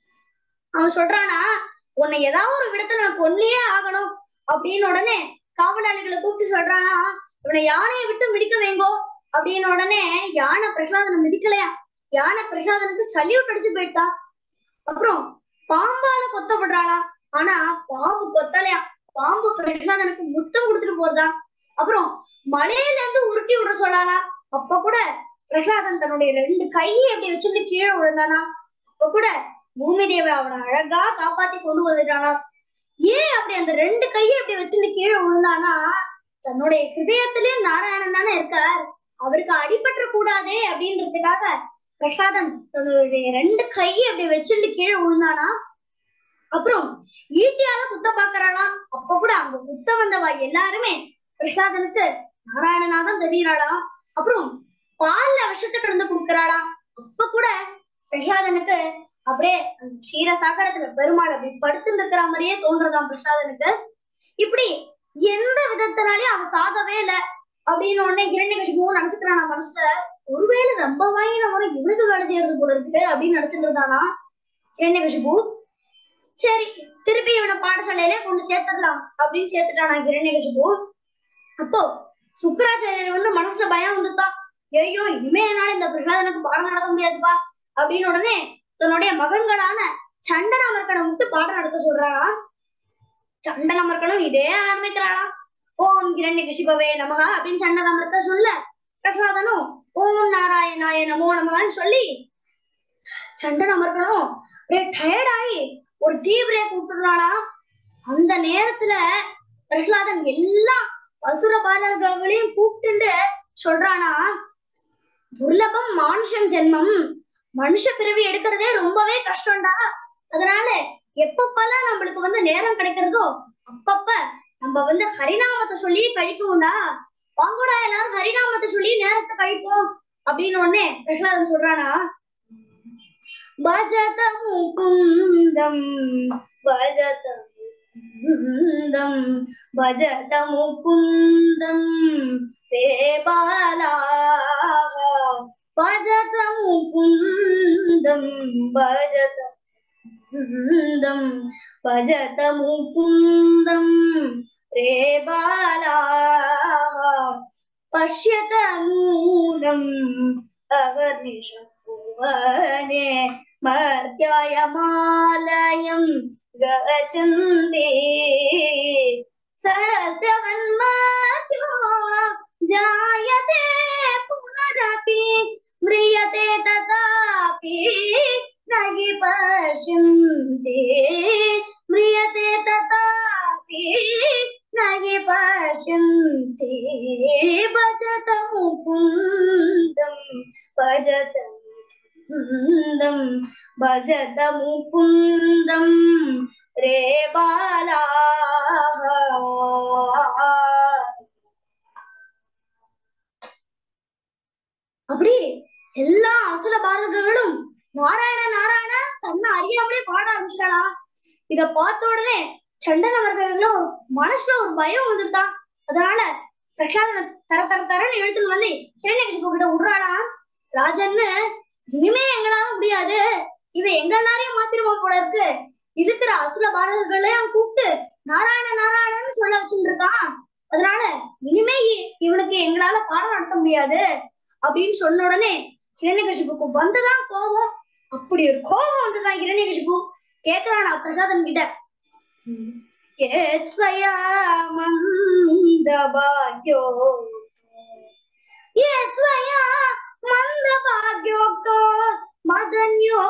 அவன் சொல்றானா உன்னை ஏதாவது ஒரு விடத்துல நான் கொன்னே ஆகணும் அப்படின்னு உடனே காவலாளிகளை கூப்பிட்டு சொல்றானா இவனை யானையை விட்டு மிதிக்க வேங்கோ அப்படின்னு உடனே யானை பிரசாதனை மிதிக்கலையா யானை பிரசாதனுக்கு சல்யூட் அடிச்சு போயிட்டான் அப்புறம் பாம்பால கொத்தப்படுறானா ஆனா பாம்பு கொத்தலையா பாம்பு பிரசாதனுக்கு முத்தம் கொடுத்துட்டு போறதா அப்புறம் மலையில இருந்து உருட்டி விட சொன்னானா அப்ப கூட பிரகலாதன் தன்னுடைய ரெண்டு கையை அப்படி வச்சுட்டு கீழே விழுந்தானா அப்ப கூட பூமி தேவி அவனை அழகா காப்பாத்தி கொண்டு வந்துட்டானா ஏன் அப்படி அந்த ரெண்டு கையை அப்படி வச்சுட்டு கீழே விழுந்தானா தன்னுடைய ஹிருதயத்திலயும் நாராயணன் தானே இருக்கார் அவருக்கு அடிபற்ற கூடாதே அப்படின்றதுக்காக பிரசாதன் தன்னுடைய ரெண்டு கையை அப்படி வச்சுட்டு கீழே விழுந்தானா அப்புறம் ஈட்டியால குத்த பாக்குறானா அப்ப கூட அங்க குத்த வந்தவா எல்லாருமே பிரசாதனுக்கு நாராயணனா தான் தெரியறாளா அப்புறம் பால்ல விஷத்தை கலந்து கொடுக்கறாளா அப்ப கூட பிரசாதனுக்கு அப்படியே அந்த க்ஷீர சாகரத்துல பெருமாள் அப்படி படுத்து இருக்கிற மாதிரியே தோன்றதாம் பிரசாதனுக்கு இப்படி எந்த விதத்தினாலயும் அவ சாகவே இல்ல அப்படின்னு உடனே இரண்யகசிபுவும் நினைச்சுக்கிறானா மனசுல ஒருவேளை ரொம்ப வாங்கி நம்ம இவனுக்கு வேலை செய்யறது போல இருக்கு அப்படின்னு நினைச்சிட்டு இருந்தானா இரண்யகசிபு சரி திருப்பி இவனை பாடசாலையில கொண்டு சேர்த்துக்கலாம் அப்படின்னு சேர்த்துட்டானா இரண்யகசிபு அப்போ சுக்கராச்சாரியர் வந்து மனசுல பயம் வந்துட்டான் ஐயோ இனிமே என்னால இந்த பிரகலாதனுக்கு பாடம் நடத்த முடியாதுப்பா அப்படின்னு உடனே தன்னுடைய மகன்களான சண்டனாமர்கனை விட்டு பாடம் நடத்த சொல்றானா சண்டனாமர்கனும் இதே ஆரம்பிக்கிறானா ஓம் கிரண்ய கிருஷிபவே நமகா அப்படின்னு சண்டனாமர்க்க சொல்ல பிரகலாதனும் ஓம் நாராயணாய நமோ நமகான்னு சொல்லி சண்டனாமர்கனும் அப்படியே டயர்ட் ஆகி ஒரு டீ பிரேக் விட்டுறானா அந்த நேரத்துல பிரகலாதன் எல்லா அசுர பாலர்களையும் கூப்பிட்டு சொல்றானா துர்லபம் மானுஷன் ஜென்மம் மனுஷ பிறவி எடுக்கிறதே ரொம்பவே கஷ்டம்டா அதனால எப்பப்பெல்லாம் நம்மளுக்கு வந்து நேரம் கிடைக்கிறதோ அப்பப்ப நம்ம வந்து ஹரிநாமத்தை சொல்லி கழிக்கும்டா வாங்கடா எல்லாரும் ஹரிநாமத்தை சொல்லி நேரத்தை கழிப்போம் அப்படின்னு உடனே பிரகலாதன் சொல்றானா பஜத முகுந்தம் பஜத முகுந்தம் भजत मुकुन्दं ते बालाः भजत मुकुन्दं भजत मुकुन्दं भजत मुकुन्दं रे बालाः पश्यत नूनम् अवर्निशभुवने मर्त्यायमालयं गच्छन्ति सहस्रवन्मर्त्यो जायते पुनरपि म्रियते तथापि न हि पश्यन्ति म्रियते तथापि न हि पश्यन्ति भजत मुकुन्दं भजत मुकुन्दं भजत मुकुन्दं रे बालाः அப்படி எல்லா அசுர பாலகர்களும் நாராயண நாராயண தன்னை அறியாமலே பாட ஆரம்பிச்சானா இத பார்த்த உடனே சண்டனவர்களும் ஒரு மனசுல ஒரு பயம் வந்துட்டான் அதனால பிரசாதனை தர தர தரன்னு எடுத்துன்னு வந்து கிரண்யகசிபு கிட்ட விடுறானா ராஜன்னு இனிமே எங்களால முடியாது இவன் எங்க எல்லாரையும் மாத்திருவான் போல இருக்கு இருக்கிற அசுர பாலர்களையும் கூப்பிட்டு நாராயண நாராயணன்னு சொல்ல வச்சுட்டு இருக்கான் அதனால இனிமே இ- இவனுக்கு எங்களால பாடம் நடத்த முடியாது அப்படின்னு சொன்ன உடனே ஹிரண்யகசிபுக்கு வந்துதான் கோபம் அப்படி ஒரு கோபம் வந்துதான் ஹிரண்யகசிபு கேக்குறானா பிரசாதன் கிட்ட ஏத்வயா மந்தபாக்யோ ஏத்வயா மந்தபாக்யோக்தோ மதன்யோ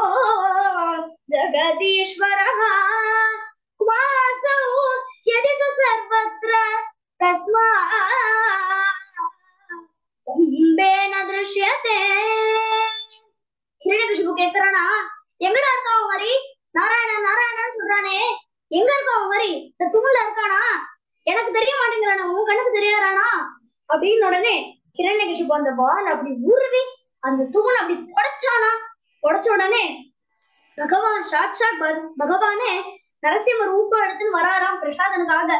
ஜகதீஸ்வரः क्वासौ यदि स सर्वत्र தஸ்மாம்பேன திருஷ்யத்தே ஹிரண்யகசிபு கேக்குறானா எங்கடா இருக்கா அவன் மாதிரி நாராயணன் நாராயணன் சொல்றானே எங்க இருக்கா அவன் மாதிரி இந்த தூண்ல இருக்கானா எனக்கு தெரிய மாட்டேங்கிறானா உன் கண்ணுக்கு தெரியாதானா அப்படின்னு உடனே ஹிரண்யகசிபு அந்த வால் அப்படி உருவி அந்த தூண் அப்படி புடைச்சானா புடைச்ச உடனே பகவான் சாட்சாத் பக- பகவானே நரசிம்ம ரூபம் எடுத்துன்னு வராராம் பிரசாதனுக்காக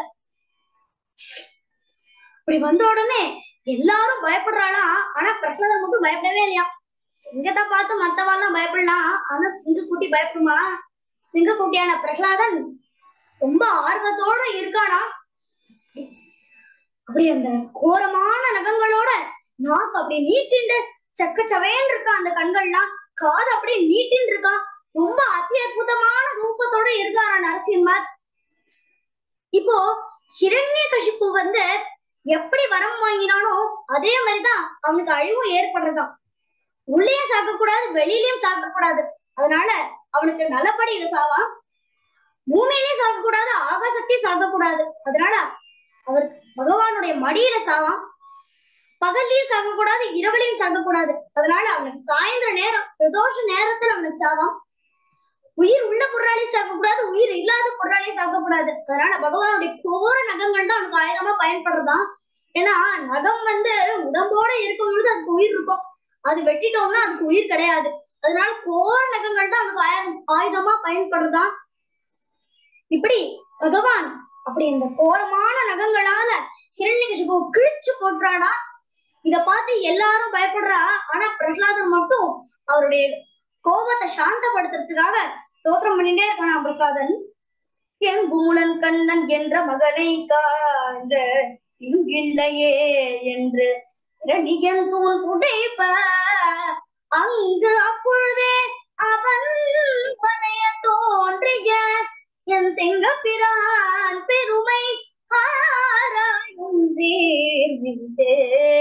இப்படி வந்த உடனே எல்லாரும் பயப்படுறானா ஆனா பிரசாதன் மட்டும் பயப்படவே இல்லையா சிங்கத்தை பார்த்து மத்தவாள்லாம் பயப்படலாம் ஆனா சிங்கக்குட்டி பயப்படுமா சிங்கக்குட்டியான பிரகலாதன் ரொம்ப ஆர்வத்தோட இருக்கானா அப்படி அந்த கோரமான நகங்களோட நாக்கு அப்படியே நீட்டிண்டு சக்க சவேன்னு இருக்கா அந்த கண்கள்லாம் காது அப்படியே நீட்டின்னு இருக்கான் ரொம்ப அதி அற்புதமான ரூபத்தோட இருக்காரா நரசிம்மர் இப்போ ஹிரண்ய கசிப்பு வந்து எப்படி வரம் வாங்கினானோ அதே மாதிரிதான் அவனுக்கு அழிவும் ஏற்படுறதாம் உள்ளேயும் சாக்க கூடாது வெளியிலயும் சாக்க கூடாது அதனால அவனுக்கு நல்லபடியில சாவான் பூமியிலயும் சாக்க கூடாது ஆகாசத்தையும் சாக்க கூடாது அதனால அவர் பகவானுடைய மடியில சாவான் பகல்லையும் சாக்க கூடாது இரவுலையும் சாக்க கூடாது அதனால அவனுக்கு சாயந்தர நேரம் பிரதோஷ நேரத்துல அவனுக்கு சாவான் உயிர் உள்ள பொருளாலையும் சாக்க கூடாது உயிர் இல்லாத பொருளாலையும் சாக்க கூடாது அதனால பகவானுடைய கோர நகங்கள் தான் அவனுக்கு ஆயுதமா பயன்படுறதாம் ஏன்னா நகம் வந்து உடம்போட இருக்கும் பொழுது அதுக்கு உயிர் இருக்கும் அது வெட்டிட்டோம்னா அதுக்கு உயிர் கிடையாது அதனால கோர நகங்கள் தான் அவனுக்கு ஆயு- ஆயுதமா பயன்படுறதாம் இப்படி பகவான் அப்படி இந்த கோரமான நகங்களால ஹிரண்யகசிபு கிழிச்சு போட்டுறானா இத பார்த்து எல்லாரும் பயப்படுறா ஆனா பிரகலாதன் மட்டும் அவருடைய கோபத்தை சாந்தப்படுத்துறதுக்காக ஸ்தோத்திரம் பண்ணிட்டே இருக்கானா பிரகலாதன் என் பூலன் கண்ணன் என்ற மகனை காண்க இங்கில்லையே என்று இரணியன் தூண் புடைப்ப அங்கு அப்பொழுதே அவன் வலைய தோன்றிய என் சிங்கப்பிரான் பெருமை ஆராயும் சீர்மிந்தே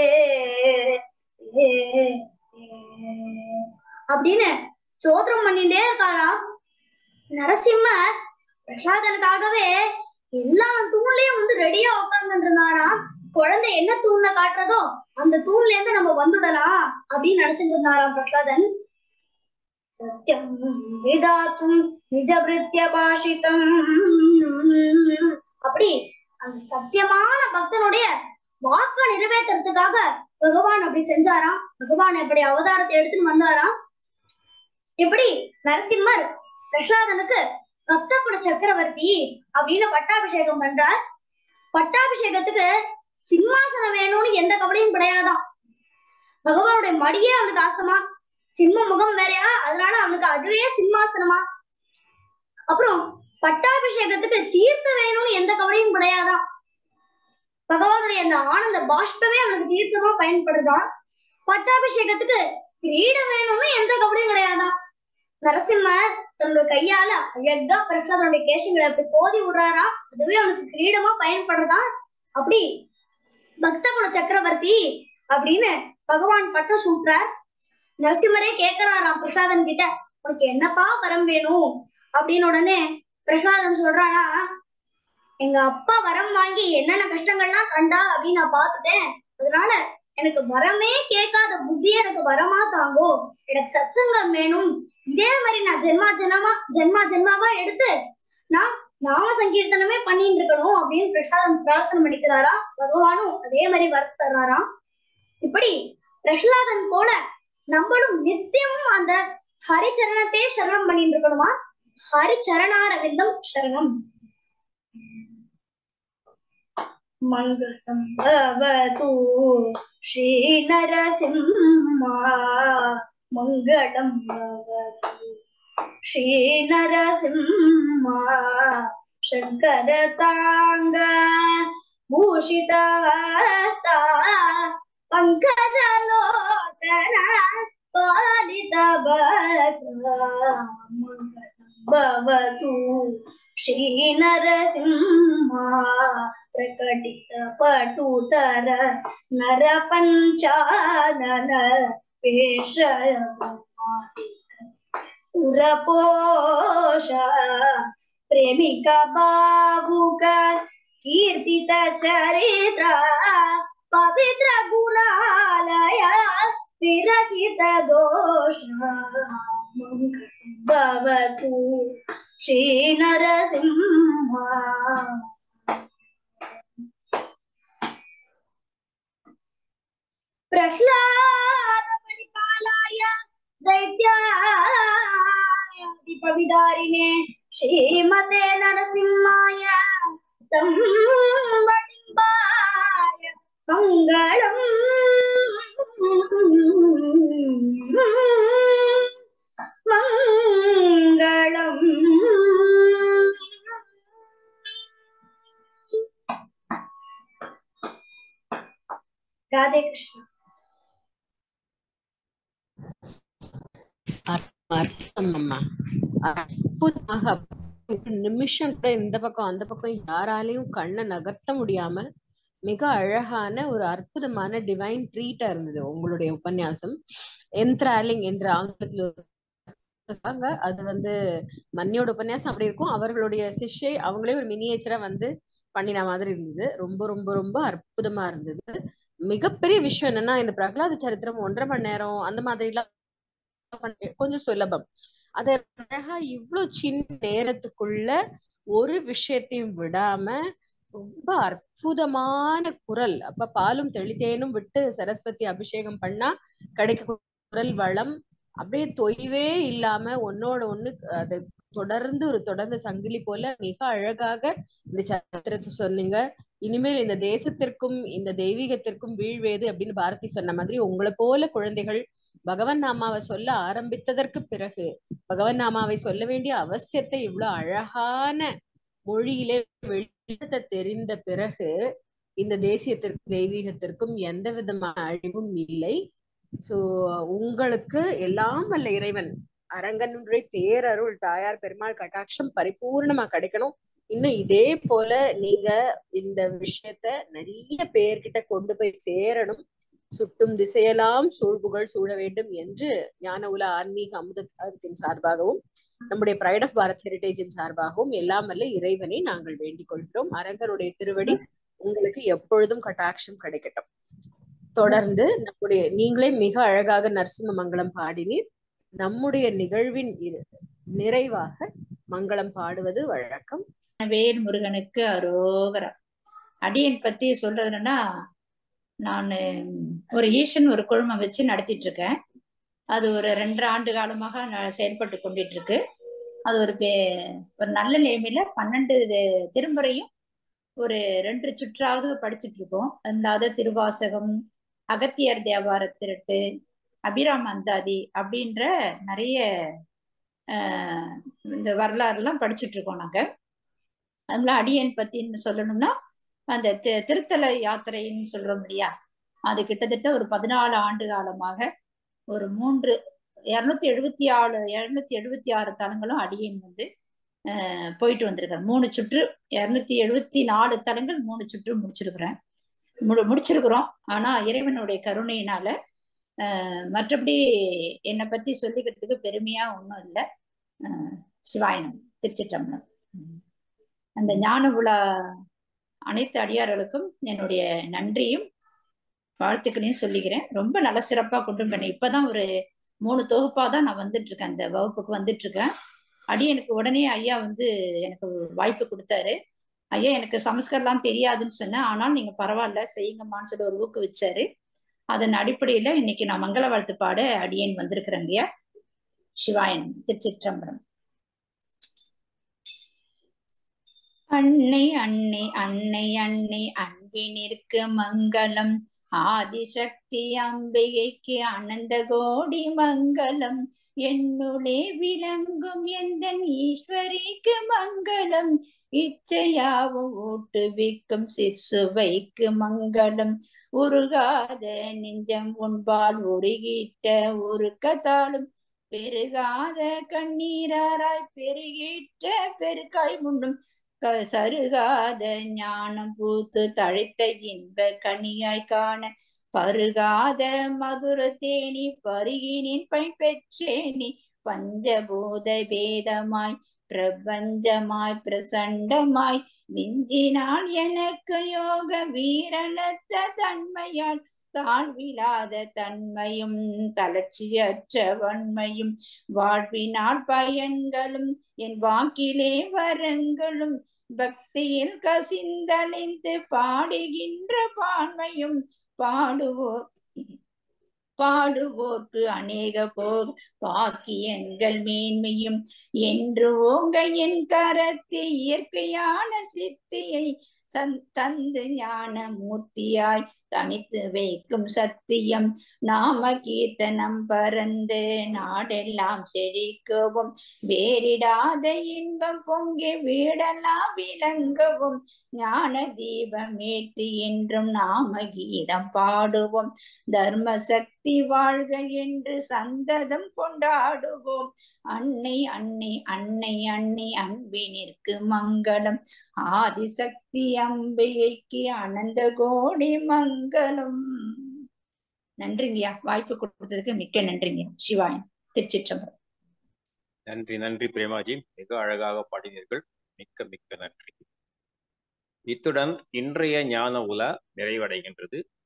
அப்படின்னு ஸ்தோத்திரம் பண்ணிட்டே இருக்காராம் நரசிம்மர் பிரசாதனுக்காகவே எல்லா தூண்லயும் வந்து ரெடியா உட்கார்ந்துட்டு இருந்தாராம் குழந்தை என்ன தூண்ல காட்டுறதோ அந்த தூண்ல இருந்து நம்ம வந்துடலாம் அப்படின்னு நினைச்சிட்டு இருந்தாராம் பிரகலாதன் சத்தியம் விதாத்தும் நிஜபிருத்திய பாஷிதம் அப்படி அந்த சத்தியமான பக்தனுடைய வாக்க நிறைவேற்றுறதுக்காக பகவான் அப்படி செஞ்சாராம் பகவான் எப்படி அவதாரத்தை எடுத்துன்னு வந்தாராம் இப்படி நரசிம்மர் பிரகலாதனுக்கு பக்தகுல சக்கரவர்த்தி அப்படின்னு பட்டாபிஷேகம் பண்றார் பட்டாபிஷேகத்துக்கு சிம்மாசனம் வேணும்னு எந்த கவலையும் கிடையாதாம் பகவானுடைய மடியே அவனுக்கு ஆசமா சிம்ம முகம் வேறையா அதனால அவனுக்கு அதுவே சிம்மாசனமா அப்புறம் பட்டாபிஷேகத்துக்கு தீர்த்தம் வேணும்னு எந்த கவலையும் கிடையாதாம் பகவானுடைய அந்த ஆனந்த பாஷ்பமே அவனுக்கு தீர்த்தமா பயன்படுதான் பட்டாபிஷேகத்துக்கு கிரீடம் வேணும்னு எந்த கவலையும் கிடையாதாம் நரசிம்மர் தன்னோட கையால அழகா பிரகலாதனுடைய கேசங்களை அப்படி போதி விடுறாரா அதுவே அவனுக்கு கிரீடமா பயன்படுறதான் அப்படி பக்தகுல சக்கரவர்த்தி அப்படின்னு பகவான் பட்டம் சூட்டுறார் நரசிம்மரே கேக்குறாராம் பிரகலாதன் கிட்ட உனக்கு என்னப்பா வரம் வேணும் அப்படின்னு உடனே பிரகலாதன் சொல்றானா எங்க அப்பா வரம் வாங்கி என்னென்ன கஷ்டங்கள்லாம் கண்டா அப்படின்னு நான் பார்த்துட்டேன் அதனால எனக்கு வரமே கேட்காத புத்தி எனக்கு வரமா தாங்கோ எனக்கு சத்சங்கம் வேணும் இதே மாதிரி நான் ஜென்மா ஜென்மா ஜென்மா ஜென்மாவா எடுத்து நான் நாம சங்கீர்த்தனமே பண்ணிட்டு இருக்கணும் அப்படின்னு பிரசாதம் பிரார்த்தனை பண்ணிக்கிறாரா பகவானும் அதே மாதிரி வரத்து தர்றாராம் இப்படி பிரகலாதன் போல நம்மளும் நித்தியமும் அந்த ஹரிச்சரணத்தையே சரணம் பண்ணிட்டு இருக்கணுமா ஹரிச்சரணாரவிந்தம் சரணம் மங்களம் பவது ஸ்ரீ நரசிம்மா மங்களம் பவது श्रीनरसिंह शङ्करताङ्ग भूषितवस्ता पङ्कजलोचना भवतु श्रीनरसिंह प्रकटित पटुतर नरपञ्चानन पेशय सुरपोष प्रेमिका बाबुक कीर्तित चरित्र पवित्र गुणालय विरहित दोष भवतु श्रीनरसिंह प्रह्लाद परिपालाय दैत्यादिपविदारिणे श्रीमते नरसिंहाय संवटिम्बाय मङ्गलम् मङ्गलम् राधे कृष्ण அர்த்தம் அம்மா அற்புதமாக ஒரு நிமிஷம் கூட இந்த பக்கம் அந்த பக்கம் யாராலையும் கண்ணை நகர்த்த முடியாம மிக அழகான ஒரு அற்புதமான டிவைன் ட்ரீட்டா இருந்தது உங்களுடைய உபன்யாசம் என்த்ராலிங் என்ற ஆங்கிலத்தில் ஒரு சொல்றாங்க. அது வந்து மன்னியோட உபன்யாசம் அப்படி இருக்கும் அவர்களுடைய சிஷ்யை அவங்களே ஒரு மினியேச்சரா வந்து பண்ணின மாதிரி இருந்தது ரொம்ப ரொம்ப ரொம்ப அற்புதமா இருந்தது மிகப்பெரிய விஷயம் என்னன்னா இந்த பிரகலாத சரித்திரம் ஒன்றரை மணி நேரம் அந்த மாதிரி எல்லாம் பண்ண- கொஞ்சம் சுலபம் அத அழகா இவ்வளவு சின்ன நேரத்துக்குள்ள ஒரு விஷயத்தையும் விடாம ரொம்ப அற்புதமான குரல் அப்ப பாலும் தெளித்தேனும் விட்டு சரஸ்வதி அபிஷேகம் பண்ணா கிடைக்க குரல் வளம் அப்படியே தொய்வே இல்லாம ஒன்னோட ஒண்ணு அது தொடர்ந்து ஒரு தொடர்ந்து சங்கிலி போல மிக அழகாக இந்த சரித்திரத்தை சொன்னீங்க இனிமேல் இந்த தேசத்திற்கும் இந்த தெய்வீகத்திற்கும் வீழ்வேது அப்படின்னு பாரதி சொன்ன மாதிரி உங்களை போல குழந்தைகள் பகவன் நாமாவை சொல்ல ஆரம்பித்ததற்கு பிறகு பகவன் நாமாவை சொல்ல வேண்டிய அவசியத்தை இவ்வளவு அழகான மொழியிலே வெளிப்படுத்த தெரிந்த பிறகு இந்த தேசியத்திற்கும் தெய்வீகத்திற்கும் எந்த விதமான அழிவும் இல்லை சோ உங்களுக்கு எல்லாம் வல்ல இறைவன் அரங்கனுடைய பேரருள் தாயார் பெருமாள் கட்டாட்சம் பரிபூர்ணமா கிடைக்கணும் இன்னும் இதே போல நீங்க இந்த விஷயத்த நிறைய பேர்கிட்ட கொண்டு போய் சேரணும் சுட்டும் திசையெல்லாம் சூழ்புகள் சூழ வேண்டும் என்று ஞான உல ஆன்மீக அமுதத்தின் சார்பாகவும் நம்முடைய பிரைட் ஆஃப் பாரத் ஹெரிடேஜின் சார்பாகவும் எல்லாம் வல்ல இறைவனை நாங்கள் வேண்டிக் கொள்கிறோம் அரங்கருடைய திருவடி உங்களுக்கு எப்பொழுதும் கட்டாட்சம் கிடைக்கட்டும் தொடர்ந்து நம்முடைய நீங்களே மிக அழகாக நரசிம்ம மங்களம் பாடினீர் நம்முடைய நிகழ்வின் இரு- நிறைவாக மங்களம் பாடுவது வழக்கம் வேல் முருகனுக்கு அரோகரம் அடியன் பத்தி சொல்றதுன்னா நான் ஒரு ஈஷன் ஒரு குழுமம் வச்சு நடத்திட்டு இருக்கேன் அது ஒரு ரெண்டரை ஆண்டு காலமாக நான் செயல்பட்டு கொண்டுட்டு இருக்கு அது ஒரு பே- ஒரு நல்ல நிலைமையில பன்னெண்டு இது- திருமுறையும் ஒரு ரெண்டு சுற்றாவது படிச்சுட்டு இருக்கோம் அதாவது திருவாசகம் அகத்தியர் தேவார திருட்டு அபிராம அந்தாதி அப்படின்ற நிறைய ஆஹ் இந்த வரலாறுலாம் படிச்சுட்டு இருக்கோம் நாங்க அதுல அடியன் பத்தி சொல்லணும்னா அந்த தி- திருத்தல யாத்திரைன்னு சொல்றோம் இல்லையா அது கிட்டத்தட்ட ஒரு பதினாலு ஆண்டு காலமாக ஒரு மூன்று இருநூத்தி எழுபத்தி ஆறு இருநூத்தி எழுபத்தி ஆறு தலங்களும் அடியன் வந்து அஹ், போயிட்டு வந்திருக்கேன் மூணு சுற்று இருநூத்தி எழுபத்தி நாலு தலங்கள் மூணு சுற்று முடிச்சிருக்கிறேன் முடி முடிச்சிருக்கிறோம் ஆனா இறைவனுடைய கருணையினால அஹ், மற்றபடி என்னை பத்தி சொல்லிக்கிறதுக்கு பெருமையா ஒன்றும் இல்லை சிவாயனம் திருச்சிற்றம்பலம் உம். அந்த ஞான உலா அனைத்து அடியார்களுக்கும் என்னுடைய நன்றியும் வாழ்த்துக்களையும் சொல்லிக்கிறேன் ரொம்ப நல்ல சிறப்பா கொண்டு பண்ணேன் இப்பதான் ஒரு மூணு தொகுப்பா தான் நான் வந்துட்டு இருக்கேன் அந்த வகுப்புக்கு வந்துட்டு இருக்கேன் அடியனுக்கு உடனே ஐயா வந்து எனக்கு வாய்ப்பு கொடுத்தாரு ஐயா எனக்கு சமஸ்கர்லாம் தெரியாதுன்னு சொன்னேன் ஆனால் நீங்க பரவாயில்ல செய்யுங்கம்மான்னு சொல்லி ஒரு ஊக்குவிச்சாரு அதன் அடிப்படையில இன்னைக்கு நான் மங்கள வாழ்த்து பாட அடியேன் வந்திருக்கிறேன் ஐயா சிவாயன் திருச்சிற்றம்பலம் அன்னை அன்னை அன்னை அன்னை அன்பினிற்கு மங்களம் ஆதிசக்தி அம்பிகைக்கு அனந்த கோடி மங்களம் என்னுளே விளங்கும் எந்த ஈஸ்வரிக்கு மங்களம் இச்சையாவும் ஊட்டுவிக்கும் சிற்சுவைக்கு மங்களம் உருகாத நெஞ்சம் உன்பால் உருகிட்ட உருக்கத்தாலும் பெருகாத கண்ணீராராய் பெருகிட்ட பெருக்காய் முன்னும் க- சருகாத ஞானம் பூத்து தழைத்த இன்ப கனியாய் காண பருகாத மதுர தேனி பருகினின் பயன் பெற்றேனி பஞ்சபூத பேதமாய் பிரபஞ்சமாய் பிரசண்டமாய் விஞ்சினால் எனக்கு யோக வீரலத்த தன்மையால் தாழ்விலாத தன்மையும் தளர்ச்சியற்ற வன்மையும் வாழ்வினால் பயன்களும் என் வாக்கிலே வரங்களும் பக்தியில் கசிந்தழிந்து பாடுகின்ற பான்மையும் பாடுவோர் பாடுவோர்க்கு அநேக போர் பாக்கியங்கள் மேன்மையும் என்று ஓங்க என் கரத்து இயற்கையான சித்தியை சந் தந்து ஞான மூர்த்தியாய் தனித்து வைக்கும் சத்தியம் நாம கீர்த்தனம் பறந்து நாடெல்லாம் செழிக்கவும் வேறிடாத இன்பம் பொங்கி வீடெல்லாம் விளங்கவும் ஞான தீபம் ஏற்றி என்றும் நாம கீதம் பாடுவோம் தர்ம சக்தி வாழ்க என்று சந்ததம் கொண்டாடுவோம் அன்னை அன்னை அன்னை அன்னை அன்பினிற்கு மங்களம் ஆதிசக்தி அம்பிகைக்கு அனந்த கோடி மங்களம் நன்றிங்கய்யா வாய்ப்பு கொடுத்ததுக்கு மிக்க நன்றிங்க சிவாயன் திருச்சிற்றம்பலம் நன்றி நன்றி பிரேமாஜி மிக அழகாக பாடினீர்கள் மிக்க மிக்க நன்றி இத்துடன் இன்றைய ஞான உலா நிறைவடைகின்றது